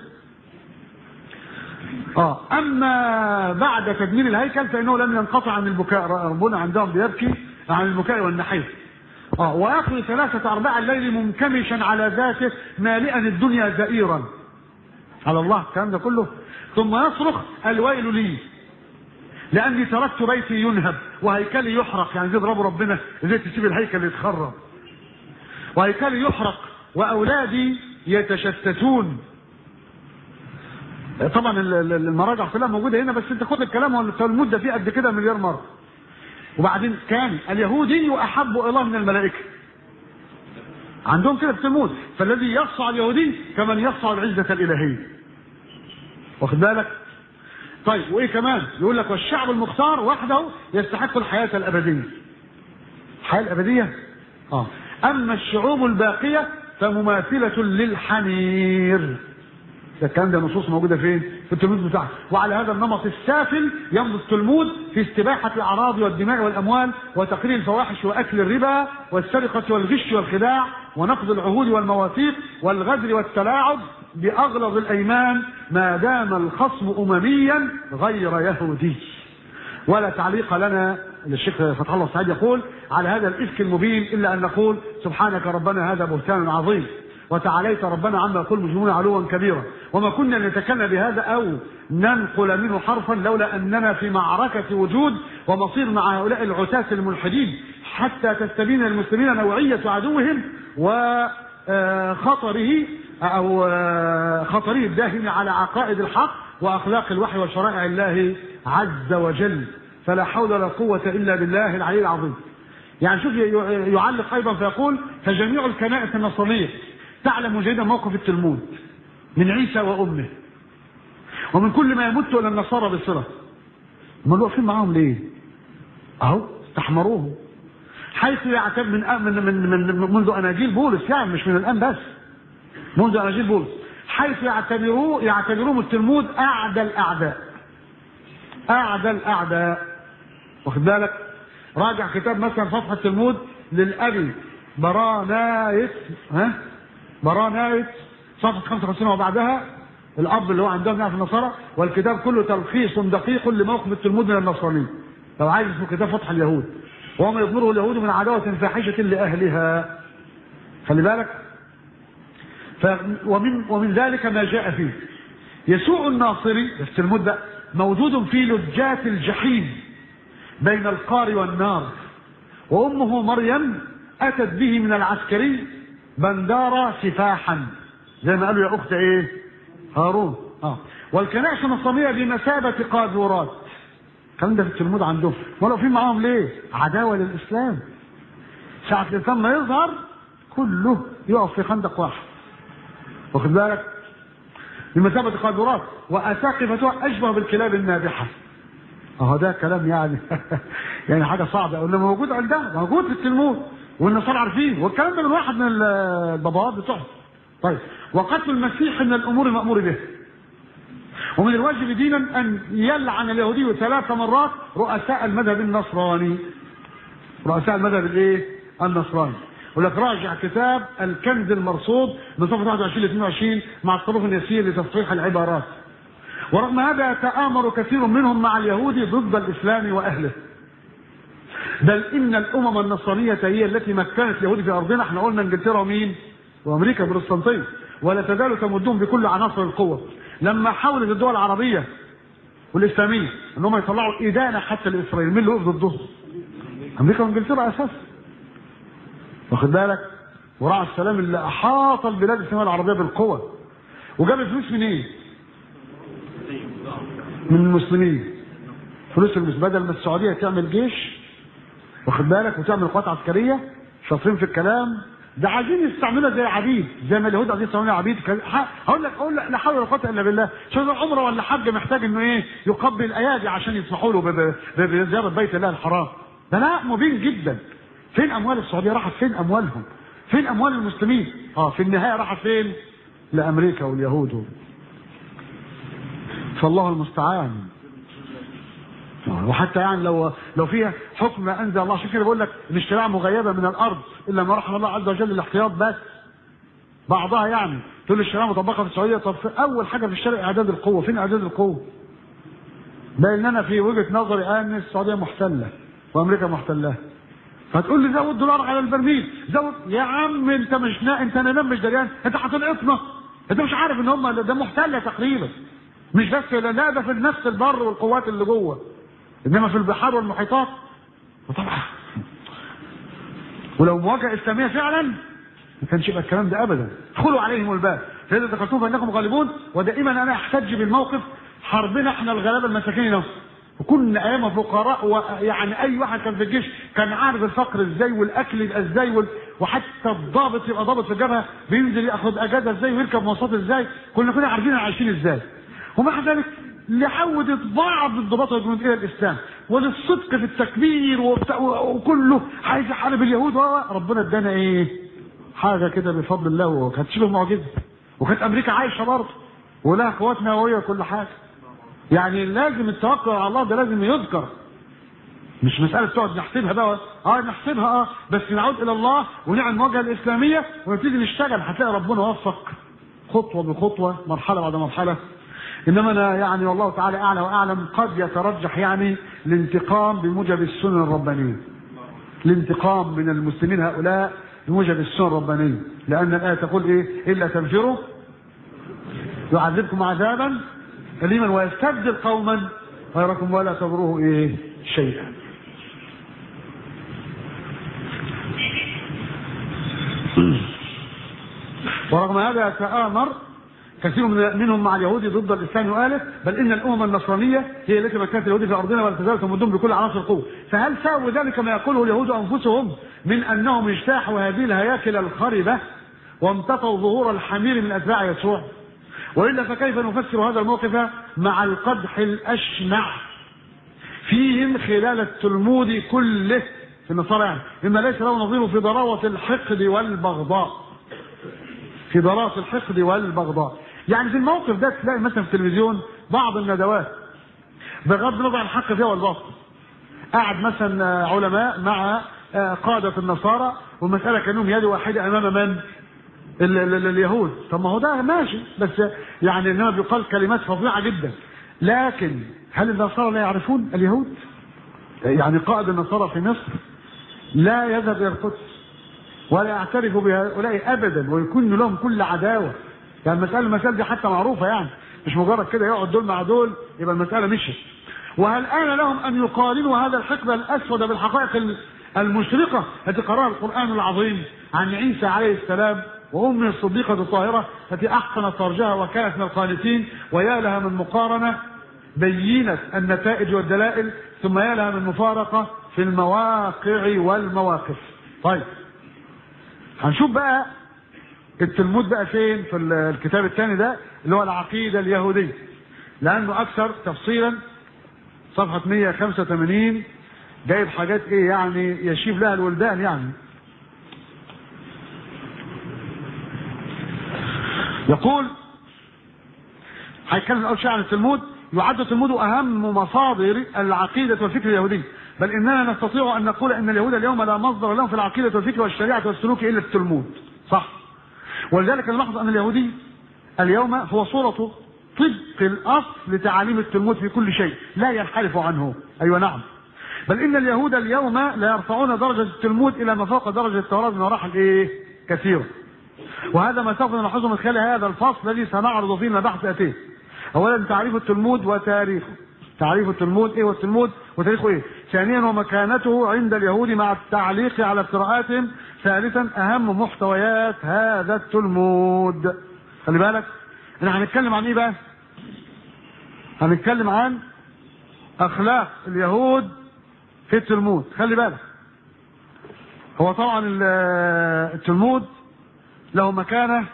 اه اما بعد تدمير الهيكل فانه لم ينقطع عن البكاء ربنا عندهم بيبكي عن البكاء والنحيف اه واخر ثلاثة ارباع الليل منكمشا على ذاته مالئا الدنيا زئيرا على الله الكلام ده كله ثم يصرخ الويل لي لاني تركت بيتي ينهب وهيكلي يحرق يعني زي يضربوا ربنا ازاي تسيب الهيكل يتخرب وهيكلي يحرق واولادي يتشتتون طبعا ال- ال- المراجع كلها موجوده هنا بس انت خد الكلام هو التلمود ده فيه قد كده مليار مره وبعدين كان اليهودي احب الى الله من الملائكه عندهم كده في التلمود فالذي يصع اليهودي كمن يصع العزه الالهيه واخد بالك طيب وايه كمان يقول لك والشعب المختار وحده يستحق الحياه الابديه الحياه الابديه اه اما الشعوب الباقيه فمماثله للحمير ده الكلام ده نصوص موجوده فين؟ في التلمود بتاعه، وعلى هذا النمط السافل يمضي التلمود في استباحه الاعراض والدماء والاموال وتقرير الفواحش واكل الربا والسرقه والغش والخداع ونقض العهود والمواثيق والغدر والتلاعب باغلظ الايمان ما دام الخصم امميا غير يهودي. ولا تعليق لنا الشيخ فتح الله السعيد يقول على هذا الافك المبين الا ان نقول سبحانك ربنا هذا بهتان عظيم وتعاليت ربنا عما يقول المجرمون علوا كبيرا وما كنا نتكلم بهذا او ننقل منه حرفا لولا اننا في معركه وجود ومصير مع هؤلاء العتاة الملحدين حتى تستبين للمسلمين نوعيه عدوهم وخطره او خطره الداهم على عقائد الحق واخلاق الوحي وشرائع الله عز وجل فلا حول ولا قوه الا بالله العلي العظيم يعني شوف يعلق ايضا فيقول فجميع الكنائس النصرانيه تعلم جيدا موقف التلمود من عيسى وامه ومن كل ما يمت الى النصارى بصله هم واقفين معاهم ليه؟ اهو استحمروهم حيث يعتبر من من من, من منذ اناجيل بولس يعني مش من الان بس منذ اناجيل بولس حيث يعتبروه يعتبروهم التلمود اعدى الاعداء اعدى الاعداء واخد بالك راجع كتاب مثلا صفحه التلمود للابي برانايت ها برانايت صفحه 55 وبعدها الاب اللي هو عندهم يعني في النصارى والكتاب كله تلخيص دقيق لموقف التلمود من النصرانيين لو عايز اسمه كتاب فتح اليهود وما يضمره اليهود من عداوه فاحشه لاهلها خلي بالك ف ومن ومن ذلك ما جاء فيه يسوع الناصري التلمود ده موجود في لجات الجحيم بين القار والنار وامه مريم اتت به من العسكري بندارة سفاحا زي ما قالوا يا اخت ايه هارون اه والكنائس النصرانيه بمثابه قاذورات الكلام ده في التلمود عندهم ولا في معاهم ليه عداوه للاسلام ساعه الاسلام ما يظهر كله يقف في خندق واحد واخد بالك بمثابه قاذورات واساقفتها اشبه بالكلاب النابحه اهو ده كلام يعني يعني حاجه صعبه انه موجود عندنا موجود في التلمود والنصارى عارفين والكلام ده من واحد من الباباوات بتوعهم طيب وقتل المسيح من الامور المامور به ومن الواجب دينا ان يلعن اليهودي ثلاث مرات رؤساء المذهب النصراني رؤساء المذهب الايه النصراني ولك راجع كتاب الكنز المرصود من صفحه 21 ل 22 مع الطرق اليسير لتصحيح العبارات ورغم هذا يتآمر كثير منهم مع اليهود ضد الإسلام وأهله بل إن الأمم النصرانية هي التي مكنت اليهود في أرضنا احنا قلنا إنجلترا ومين وأمريكا بروتستانتية ولا تزال تمدهم بكل عناصر القوة لما حاولت الدول العربية والإسلامية إن هم يطلعوا إدانة حتى لإسرائيل مين اللي وقف ضدهم؟ أمريكا وإنجلترا أساسا واخد بالك؟ وراعى السلام اللي أحاط البلاد الإسلامية العربية بالقوة وجاب الفلوس منين؟ إيه؟ من المسلمين فلوس المس بدل ما السعوديه تعمل جيش واخد بالك وتعمل قوات عسكريه شاطرين في الكلام ده عايزين يستعملوها زي عبيد زي ما اليهود عايزين يستعملوها عبيد هقول لك اقول لك لا حول ولا قوه الا بالله شوف عمره ولا حج محتاج انه ايه يقبل ايادي عشان يسمحوا له بزياره بيت الله الحرام ده لا مبين جدا فين اموال السعوديه راحت فين اموالهم فين اموال المسلمين اه في النهايه راحت فين لامريكا واليهود فالله المستعان وحتى يعني لو لو فيها حكم انزل الله عشان كده بقول لك الاشتراع مغيبه من الارض الا ما رحم الله عز وجل الاحتياط بس بعضها يعني تقول الشريعه مطبقه في السعوديه طب في اول حاجه في الشرع اعداد القوه فين اعداد القوه؟ باين لنا في وجهه نظري ان السعوديه محتله وامريكا محتله فتقول لي زود دولار على البرميل زود يا عم انت مش نا... انت انا مش دريان انت هتنقصنا انت مش عارف ان هم ده محتله تقريبا مش بس لا ده في نفس البر والقوات اللي جوه انما في البحار والمحيطات وطبعا ولو مواجهه اسلاميه فعلا ما كانش يبقى الكلام ده ابدا ادخلوا عليهم الباب فاذا دخلتم فانكم غالبون ودائما انا احتج بالموقف حربنا احنا الغلابه المساكين نفسه وكنا ايام فقراء ويعني اي واحد كان في الجيش كان عارف الفقر ازاي والاكل يبقى ازاي وال... وحتى الضابط يبقى ضابط في الجبهه بينزل ياخد اجازه ازاي ويركب مواصلات ازاي كنا كنا عارفين عايشين ازاي ومع ذلك لعودة بعض الضباط الجنود الى الاسلام وللصدق في التكبير وبتاع وكله عايز يحارب اليهود ربنا ادانا ايه؟ حاجه كده بفضل الله وكانت شبه معجزه وكانت امريكا عايشه برضه ولها قوات نوويه وكل حاجه يعني لازم التوكل على الله ده لازم يذكر مش مسألة تقعد نحسبها بقى اه نحسبها اه بس نعود إلى الله ونعمل المواجهة الإسلامية ونبتدي نشتغل هتلاقي ربنا وفق خطوة بخطوة مرحلة بعد مرحلة انما انا يعني والله تعالى اعلى واعلم قد يترجح يعني الانتقام بموجب السنن الربانيه الانتقام من المسلمين هؤلاء بموجب السنة الربانية لأن الآية تقول إيه إلا تنفروا يعذبكم عذابا أليما ويستبدل قوما غيركم ولا تضروه إيه شيئا ورغم هذا يتآمر كثير منهم مع اليهود ضد الاسلام وآله بل ان الامم النصرانيه هي التي مكنت اليهود في ارضنا ولا تزال تمدهم بكل عناصر القوه، فهل ساووا ذلك ما يقوله اليهود انفسهم من انهم اجتاحوا هذه الهياكل الخربه وامتطوا ظهور الحمير من اتباع يسوع؟ والا فكيف نفسر هذا الموقف مع القدح الاشنع فيهم خلال التلمود كله في النصارى يعني مما ليس له نظير في ضراوه الحقد والبغضاء في ضراوه الحقد والبغضاء يعني في الموقف ده تلاقي مثلا في التلفزيون بعض الندوات بغض النظر عن الحق فيها والباطل قاعد مثلا علماء مع قادة النصارى والمسألة كانهم يد واحدة أمام من؟ ال ال ال اليهود طب ما هو ده ماشي بس يعني انما بيقال كلمات فظيعة جدا لكن هل النصارى لا يعرفون اليهود؟ يعني قائد النصارى في مصر لا يذهب الى القدس ولا يعترف بهؤلاء ابدا ويكون لهم كل عداوه يعني المسألة المسألة دي حتى معروفة يعني مش مجرد كده يقعد دول مع دول يبقى المسألة مشت وهل آن لهم أن يقارنوا هذا الحقد الأسود بالحقائق المشرقة التي قرأها القرآن العظيم عن عيسى عليه السلام وأمه الصديقة الطاهرة التي أحسنت فرجها وكانت من القانتين ويا لها من مقارنة بينت النتائج والدلائل ثم يا لها من مفارقة في المواقع والمواقف طيب هنشوف بقى التلمود بقى فين في الكتاب الثاني ده اللي هو العقيدة اليهودية لأنه أكثر تفصيلا صفحة 185 جايب حاجات إيه يعني يشيب لها الولدان يعني يقول هيتكلم أول شيء عن التلمود يعد التلمود أهم مصادر العقيدة والفكر اليهودي بل إننا نستطيع أن نقول أن اليهود اليوم لا مصدر لهم في العقيدة والفكر والشريعة والسلوك إلا التلمود صح ولذلك نلاحظ ان اليهودي اليوم هو صورة طبق الاصل لتعاليم التلمود في كل شيء لا ينحرف عنه ايوه نعم بل ان اليهود اليوم لا يرفعون درجة التلمود الى ما فوق درجة التوراة بمراحل ايه كثيرة وهذا ما سوف نلاحظه من خلال هذا الفصل الذي سنعرض فيه المباحث اتيه اولا تعريف التلمود وتاريخه تعريف التلمود ايه والتلمود وتاريخه ايه ثانيا ومكانته عند اليهود مع التعليق على قراءاتهم ثالثا اهم محتويات هذا التلمود خلي بالك احنا هنتكلم عن ايه بقى هنتكلم عن اخلاق اليهود في التلمود خلي بالك هو طبعا التلمود له مكانة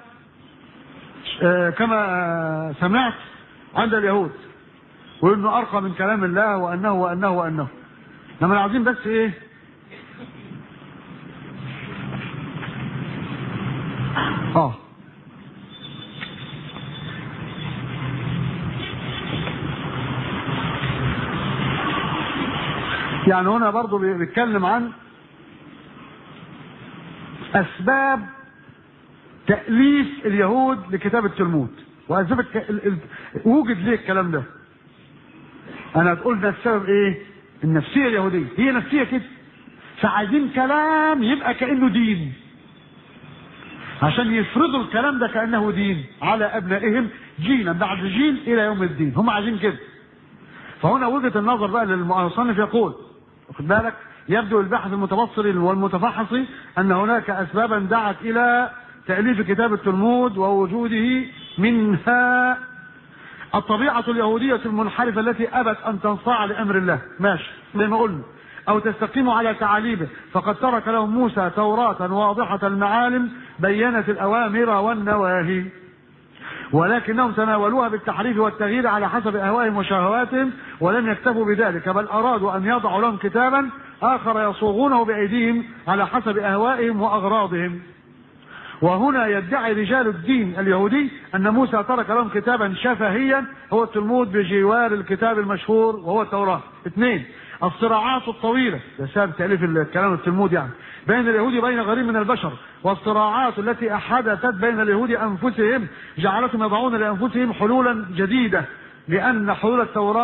كما سمعت عند اليهود وانه ارقى من كلام الله وانه وانه وانه انما عايزين بس ايه اه يعني هنا برضو بيتكلم عن اسباب تأليف اليهود لكتاب التلمود واسباب الك... وجد ليه الكلام ده انا هتقول ده السبب ايه النفسيه اليهوديه هي نفسيه كده فعايزين كلام يبقى كانه دين عشان يفرضوا الكلام ده كانه دين على ابنائهم جيلا بعد جيل الى يوم الدين هم عايزين كده فهنا وجهه النظر بقى للمصنف يقول واخد بالك يبدو الباحث المتبصر والمتفحص ان هناك اسبابا دعت الى تاليف كتاب التلمود ووجوده منها الطبيعة اليهودية المنحرفة التي أبت أن تنصاع لأمر الله ماشي زي ما قلنا أو تستقيم على تعاليمه فقد ترك لهم موسى توراة واضحة المعالم بينت الأوامر والنواهي ولكنهم تناولوها بالتحريف والتغيير على حسب أهوائهم وشهواتهم ولم يكتفوا بذلك بل أرادوا أن يضعوا لهم كتابا آخر يصوغونه بأيديهم على حسب أهوائهم وأغراضهم وهنا يدعي رجال الدين اليهودي ان موسى ترك لهم كتابا شفهيا هو التلمود بجوار الكتاب المشهور وهو التوراه. اثنين الصراعات الطويله ده سبب تاليف الكلام التلمود يعني بين اليهود وبين غيرهم من البشر والصراعات التي احدثت بين اليهود انفسهم جعلتهم يضعون لانفسهم حلولا جديده لان حلول التوراه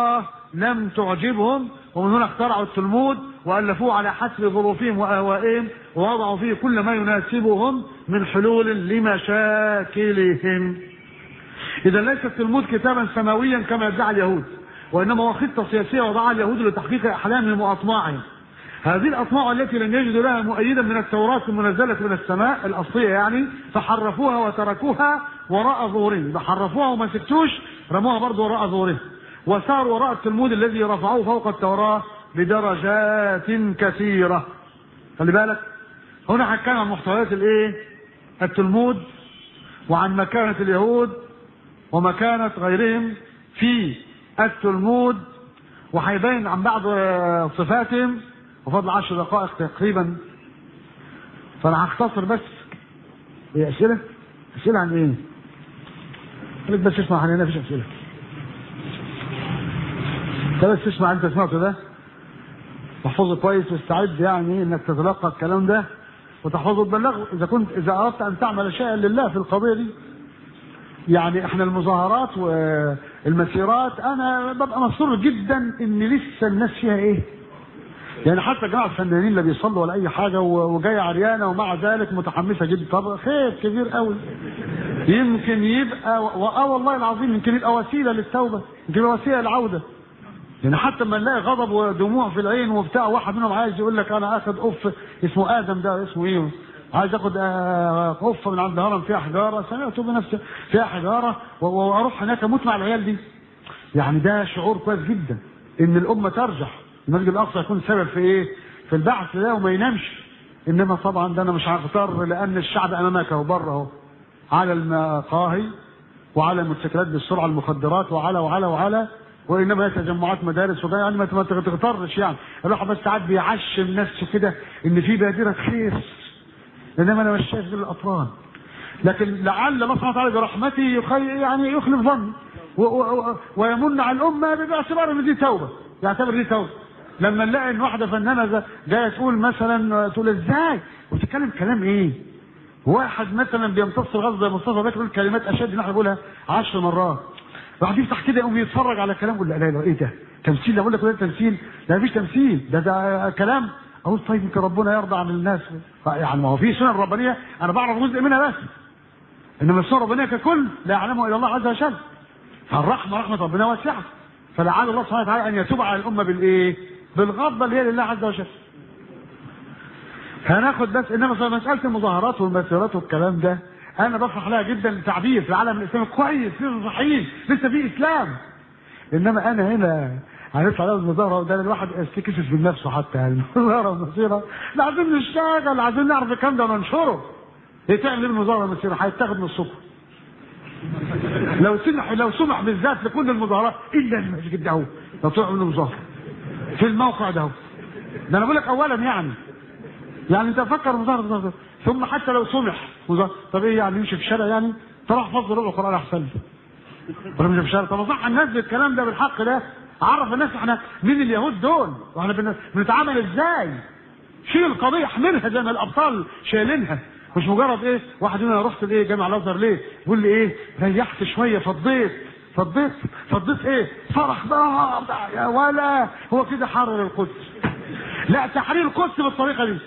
لم تعجبهم ومن هنا اخترعوا التلمود والفوه على حسب ظروفهم واهوائهم ووضعوا فيه كل ما يناسبهم من حلول لمشاكلهم. اذا ليس التلمود كتابا سماويا كما يدعي اليهود وانما هو خطه سياسيه وضعها اليهود لتحقيق احلامهم واطماعهم. هذه الاطماع التي لم يجدوا لها مؤيدا من التوراه المنزله من السماء الاصليه يعني فحرفوها وتركوها وراء ظهورهم، حرفوها وما سكتوش رموها برضه وراء ظهورهم. وساروا وراء التلمود الذي رفعوه فوق التوراة بدرجات كثيرة خلي بالك هنا هنتكلم عن محتويات الايه التلمود وعن مكانة اليهود ومكانة غيرهم في التلمود وهيبين عن بعض صفاتهم وفضل عشر دقائق تقريبا فانا هختصر بس ايه اسئله اسئله عن ايه خليك بس اسمع عن هنا مفيش اسئله انت بس تسمع انت سمعته ده تحفظه كويس واستعد يعني انك تتلقى الكلام ده وتحفظه وتبلغه اذا كنت اذا اردت ان تعمل شيئا لله في القضيه دي يعني احنا المظاهرات والمسيرات انا ببقى مسرور جدا ان لسه الناس فيها ايه يعني حتى جماعه الفنانين لا بيصلوا ولا اي حاجه وجايه عريانه ومع ذلك متحمسه جدا طب خير كبير قوي يمكن يبقى اه والله العظيم يمكن يبقى وسيله للتوبه يمكن يبقى وسيله للعوده يعني حتى لما نلاقي غضب ودموع في العين وبتاع واحد منهم عايز يقول لك انا اخد اوف اسمه ادم ده اسمه ايه عايز اخد اوف من عند هرم فيها حجاره سمعته بنفسي فيها حجاره واروح هناك اموت مع العيال دي يعني ده شعور كويس جدا ان الامه ترجح المسجد الاقصى يكون سبب في ايه في البعث ده وما ينامش انما طبعا ده انا مش هختار لان الشعب امامك اهو بره اهو على المقاهي وعلى الموتوسيكلات بالسرعه المخدرات وعلى وعلى وعلى وانما هي تجمعات مدارس وده يعني ما تغترش يعني الواحد بس ساعات بيعشم نفسه كده ان في بادره خير انما انا مش شايف غير الاطفال لكن لعل الله سبحانه وتعالى برحمته يخي يعني يخلف ظني ويمن على الامه باعتبار ان دي توبه يعتبر دي توبه لما نلاقي ان واحده فنانه جايه تقول مثلا تقول ازاي وتتكلم كلام ايه؟ واحد مثلا بيمتص الغاز زي مصطفى بكر يقول كلمات اشد ان احنا بنقولها 10 مرات واحد يفتح كده يقوم يتفرج على كلام يقول لا لا لا ايه ده؟ تمثيل لا اقول لك ده تمثيل ده مفيش تمثيل ده ده كلام اقول طيب يمكن ربنا يرضى عن الناس يعني ما هو في سنن ربانيه انا بعرف جزء منها بس انما السنن الربانيه ككل لا يعلمها الا الله عز وجل فالرحمه رحمه ربنا واسعه فلعل الله سبحانه وتعالى ان يتوب على الامه بالايه؟ بالغضبه اللي هي لله عز وجل هناخد بس انما في مساله المظاهرات والمسيرات والكلام ده انا بفرح لها جدا تعبير في العالم الاسلامي كويس في صحيين لسه في اسلام انما انا هنا هنطلع على المظاهره وده الواحد يستكشف من نفسه حتى يعني المظاهره والمسيره لا عايزين نشتغل عايزين نعرف الكلام ده وننشره ايه تعمل ايه المظاهره والمسيره هيتاخد من الصبح لو سمح لو سمح بالذات لكل المظاهرات الا المسجد ده لو طلعوا من المظاهره في الموقع ده ده انا بقول لك اولا يعني يعني انت فكر مظاهره ثم حتى لو سمح مظاهره طب ايه يعني نمشي في الشارع يعني تروح فضل ربع القران احسن ولا مش في الشارع طب صح الناس بالكلام ده بالحق ده عرف الناس احنا مين اليهود دول واحنا بنتعامل ازاي شيل القضيه احملها زي ما الابطال شايلينها مش مجرد ايه واحد هنا رحت الايه جامع الازهر ليه يقول لي ايه ريحت شويه فضيت فضيت فضيت ايه فرح بقى يا ولا هو كده حرر القدس لا تحرير القدس بالطريقه دي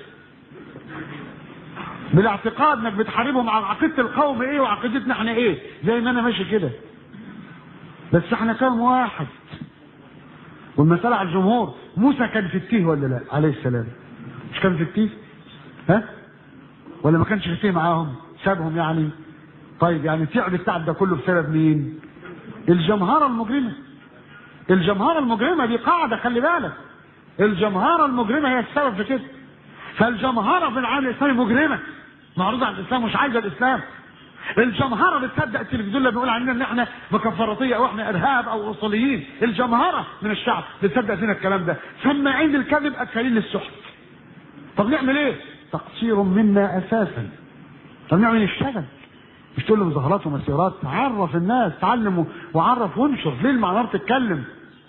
بالاعتقاد انك بتحاربهم على عقيده القوم ايه وعقيدتنا احنا ايه زي ما انا ماشي كده بس احنا كام واحد والمسألة على الجمهور موسى كان في التيه ولا لا عليه السلام مش كان في التيه ها ولا ما كانش في التيه معاهم سابهم يعني طيب يعني تعب التعب ده كله بسبب مين الجمهرة المجرمة الجمهرة المجرمة دي قاعدة خلي بالك الجمهرة المجرمة هي السبب في كده فالجمهرة في العالم الإسلامي مجرمة معروضة على الإسلام مش عايزة الإسلام الجمهرة بتصدق التلفزيون اللي بيقول عننا ان احنا مكفرطية او احنا ارهاب او اصوليين الجمهرة من الشعب بتصدق فينا الكلام ده سماعين الكذب اكلين للسحت طب نعمل ايه تقصير منا اساسا طب نعمل الشغل مش تقول له مظاهرات ومسيرات عرف الناس تعلم وعرف وانشر ليه المعمار تتكلم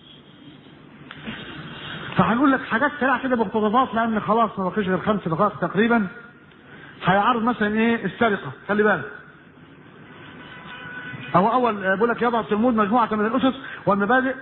فهنقول لك حاجات سريعه كده باقتضابات لان خلاص ما بقيش غير خمس دقائق تقريبا هيعرض مثلا ايه السرقه خلي بالك هو اول بيقول لك يضع التلمود مجموعه من الاسس والمبادئ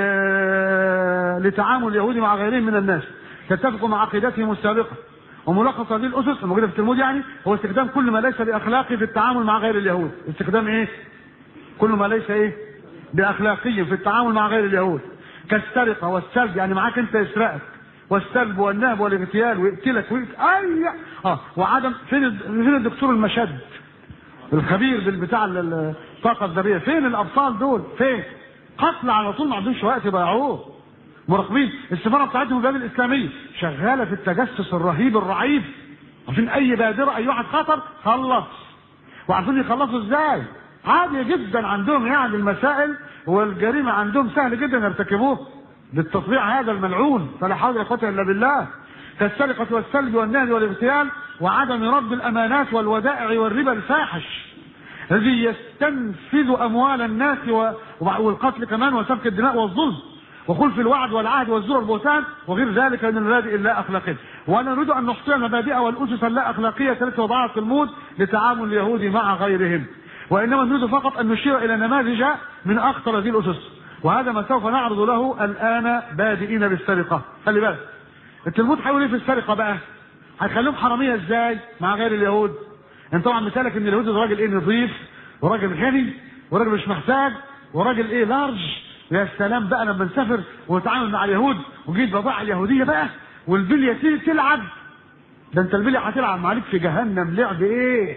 ل- لتعامل اليهود مع غيرهم من الناس تتفق مع عقيدتهم السابقه وملخص هذه الاسس الموجوده في التلمود يعني هو استخدام كل ما ليس باخلاقي في التعامل مع غير اليهود استخدام ايه كل ما ليس ايه باخلاقي في التعامل مع غير اليهود كالسرقه والسلب يعني معاك انت يسرقك والسلب والنهب والاغتيال ويقتلك ويقتل اي اه وعدم فين الد- فين الدكتور المشد الخبير بالبتاع ال- الطاقه الذريه فين الابطال دول فين قتل على طول ما عندهمش وقت يضيعوه مراقبين السفاره بتاعتهم البلاد الاسلاميه شغاله في التجسس الرهيب الرعيب عارفين اي بادره اي واحد خطر خلص وعارفين يخلصوا ازاي عادي جدا عندهم يعني المسائل والجريمه عندهم سهل جدا يرتكبوها للتطبيع هذا الملعون فلا حول ولا قوه الا بالله كالسرقه والسلب والنهب والاغتيال وعدم رد الامانات والودائع والربا الفاحش الذي يستنفذ اموال الناس و- والقتل كمان وسفك الدماء والظلم وخلف الوعد والعهد والزور والبهتان وغير ذلك من المبادئ اللا اخلاقيه وانا نريد ان نحصي المبادئ والاسس اللا اخلاقيه التي وضعها التلمود لتعامل اليهود مع غيرهم وانما نريد فقط ان نشير الى نماذج من اخطر هذه الاسس وهذا ما سوف نعرض له الان بادئين بالسرقه خلي بالك التلمود هيقول ايه في السرقه بقى هيخليهم حراميه ازاي مع غير اليهود انت طبعا مثالك ان اليهود ده راجل ايه نظيف وراجل غني وراجل مش محتاج وراجل ايه لارج يا سلام بقى لما نسافر ونتعامل مع اليهود وجيت بضاعة اليهودية بقى والبلية تيجي تلعب ده انت البلية هتلعب معاك في جهنم لعب ايه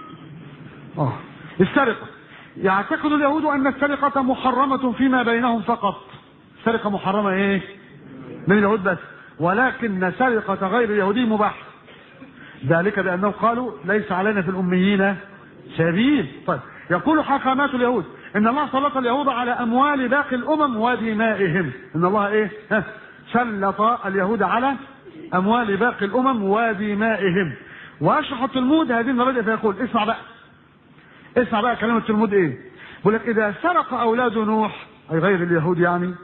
اه السرقة يعتقد اليهود ان السرقة محرمة فيما بينهم فقط السرقة محرمة ايه من اليهود بس ولكن سرقة غير اليهودي مباح ذلك بانهم قالوا ليس علينا في الاميين سبيل طيب يقول حكامات اليهود ان الله سلط اليهود على اموال باقي الامم ودمائهم ان الله ايه ها سلط اليهود على اموال باقي الامم ودمائهم واشرح التلمود هذه المبادئ فيقول اسمع بقى اسمع بقى كلام التلمود ايه بيقول لك اذا سرق اولاد نوح اي غير اليهود يعني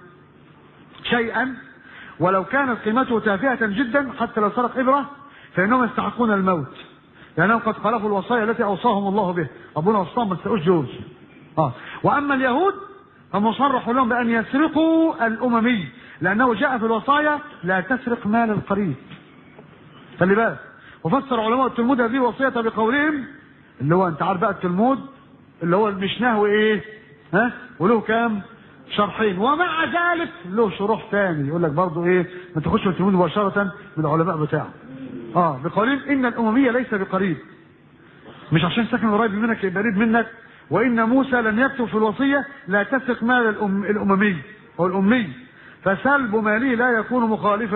شيئا ولو كانت قيمته تافهة جدا حتى لو سرق إبرة فإنهم يستحقون الموت لأنهم قد خالفوا الوصايا التي أوصاهم الله به ربنا وصاهم ما تسرقوش جوز آه. وأما اليهود فمصرح لهم بأن يسرقوا الأممي لأنه جاء في الوصايا لا تسرق مال القريب خلي بالك وفسر علماء التلمود هذه الوصية بقولهم اللي هو أنت عارف بقى التلمود اللي هو المشناه وإيه ها وله كام شرحين ومع ذلك له شروح ثاني يقول لك برضه ايه ما تخش في التلمود مباشره من العلماء بتاعه اه بقولين ان الامميه ليس بقريب مش عشان ساكن قريب منك يبقى قريب منك وان موسى لم يكتب في الوصيه لا تسرق مال الأم الاممي او الامي فسلب ماله لا يكون مخالفا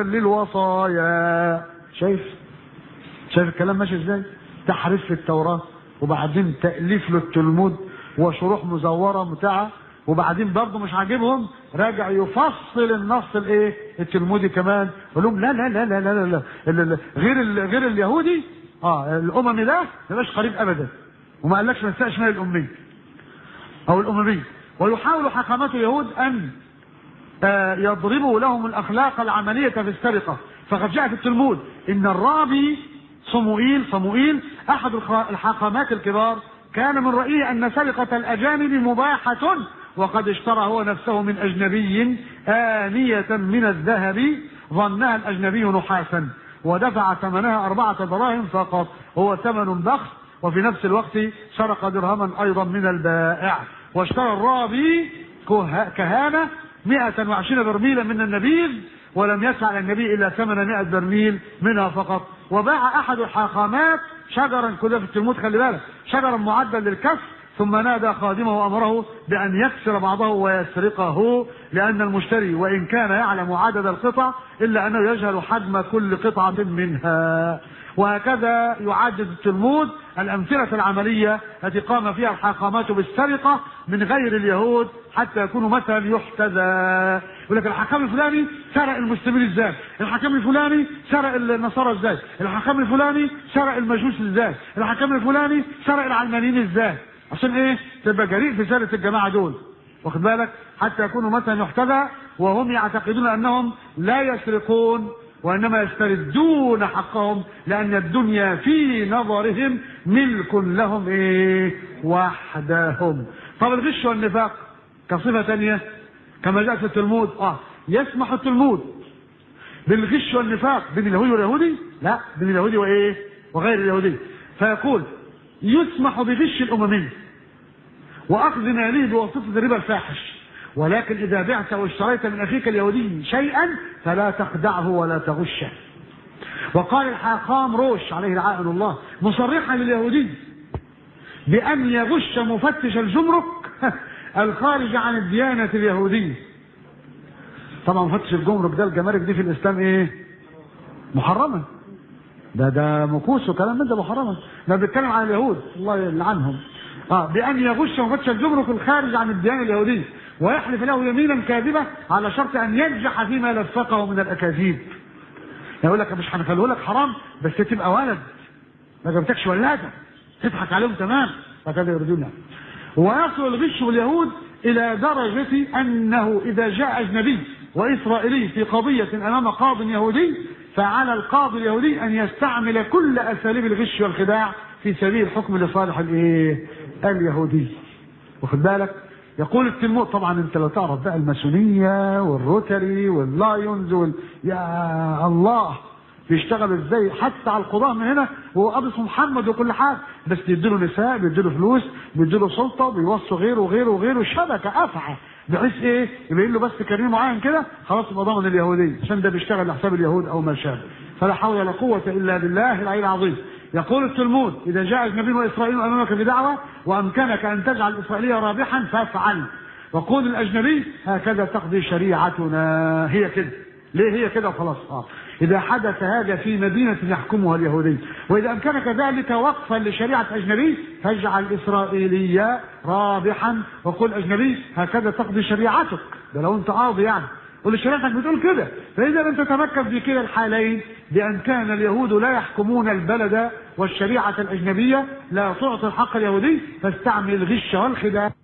للوصايا شايف شايف الكلام ماشي ازاي تحريف في التوراه وبعدين تاليف للتلمود وشروح مزوره بتاعه وبعدين برضه مش عاجبهم راجع يفصل النص الايه التلمودي كمان يقول لهم لا لا لا لا لا لا, لا. ال- ال- غير ال- غير اليهودي اه الاممي ده ما يبقاش قريب ابدا وما قالكش ما تنساش مال الامي او الاممي ويحاول حكمات اليهود ان آه، يضربوا لهم الاخلاق العمليه في السرقه فقد جاء في التلمود ان الرابي صموئيل صموئيل احد الخ- الحاخامات الكبار كان من رايه ان سرقه الاجانب مباحه وقد اشترى هو نفسه من اجنبي آنية من الذهب ظنها الاجنبي نحاسا ودفع ثمنها أربعة دراهم فقط هو ثمن بخس وفي نفس الوقت سرق درهما أيضا من البائع واشترى الرابي كه- كهانة 120 برميلا من النبيذ ولم يسع النبي إلا ثمن 100 برميل منها فقط وباع أحد الحاخامات شجرا كده في التلمود خلي بالك شجرا معدا للكسر ثم نادى خادمه وامره بان يكسر بعضه ويسرقه لان المشتري وان كان يعلم عدد القطع الا انه يجهل حجم كل قطعه منها وهكذا يعدد التلمود الامثله العمليه التي قام فيها الحاخامات بالسرقه من غير اليهود حتى يكونوا مثلا يحتذى يقول لك الحكام الفلاني سرق المسلمين ازاي الحكام الفلاني سرق النصارى ازاي الحكام الفلاني سرق المجوس ازاي الحكام الفلاني سرق العلمانيين ازاي عشان ايه تبقى جريء في سيره الجماعه دول واخد بالك حتى يكونوا مثلا يحتذى وهم يعتقدون انهم لا يسرقون وانما يستردون حقهم لان الدنيا في نظرهم ملك لهم ايه وحدهم طب الغش والنفاق كصفه ثانيه كما جاء في التلمود اه يسمح التلمود بالغش والنفاق بين اليهودي واليهودي لا بين اليهودي وايه وغير اليهودي فيقول يسمح بغش الاممي واخذ ماله بواسطه الربا الفاحش ولكن اذا بعت واشتريت من اخيك اليهودي شيئا فلا تخدعه ولا تغشه وقال الحاقام روش عليه لعائن الله مصرحا لليهودي بأن يغش مفتش الجمرك الخارج عن الديانة اليهودية طبعا مفتش الجمرك ده الجمارك دي في الإسلام إيه محرمة ده ده مكوس وكلام من ده محرمة ده بيتكلم عن اليهود الله يلعنهم اه بأن يغش مفتش الجمرك الخارج عن الديانة اليهودية ويحلف له يمينا كاذبة على شرط أن ينجح فيما لفقه من الأكاذيب يقول لك مش هنخليه لك حرام بس تبقى ولد ما جبتكش ولاده تضحك عليهم تمام فكذا يريدون ويصل الغش باليهود الى درجه انه اذا جاء اجنبي واسرائيلي في قضيه امام قاض يهودي فعلى القاضي اليهودي ان يستعمل كل اساليب الغش والخداع في سبيل الحكم لصالح الايه؟ اليهودي. واخد بالك؟ يقول التلمود طبعا انت لو تعرف بقى الماسونيه والروتري واللايونز وال... يا الله بيشتغل ازاي حتى على القضاء من هنا وهو قاضي اسمه محمد وكل حاجه بس بيديله نساء بيديله فلوس بيديله سلطه بيوصوا غيره وغيره وغيره شبكه افعى بحيث ايه يبين له بس كريم معين كده خلاص يبقى ضامن اليهوديه عشان ده بيشتغل لحساب اليهود او ما شابه فلا حول ولا قوه الا بالله العلي العظيم يقول التلمود اذا جاء اجنبي واسرائيل امامك بدعوه وامكنك ان تجعل الاسرائيليه رابحا فافعل وقول الاجنبي هكذا تقضي شريعتنا هي كده ليه هي كده خلاص اه إذا حدث هذا في مدينة يحكمها اليهودي وإذا أمكنك ذلك وقفا لشريعة أجنبي فاجعل إسرائيلية رابحا وقل أجنبي هكذا تقضي شريعتك ده لو أنت قاضي يعني قل شريعتك بتقول كده فإذا لم تتمكن في كلا الحالين بأن كان اليهود لا يحكمون البلد والشريعة الأجنبية لا تعطي الحق اليهودي فاستعمل الغش والخداع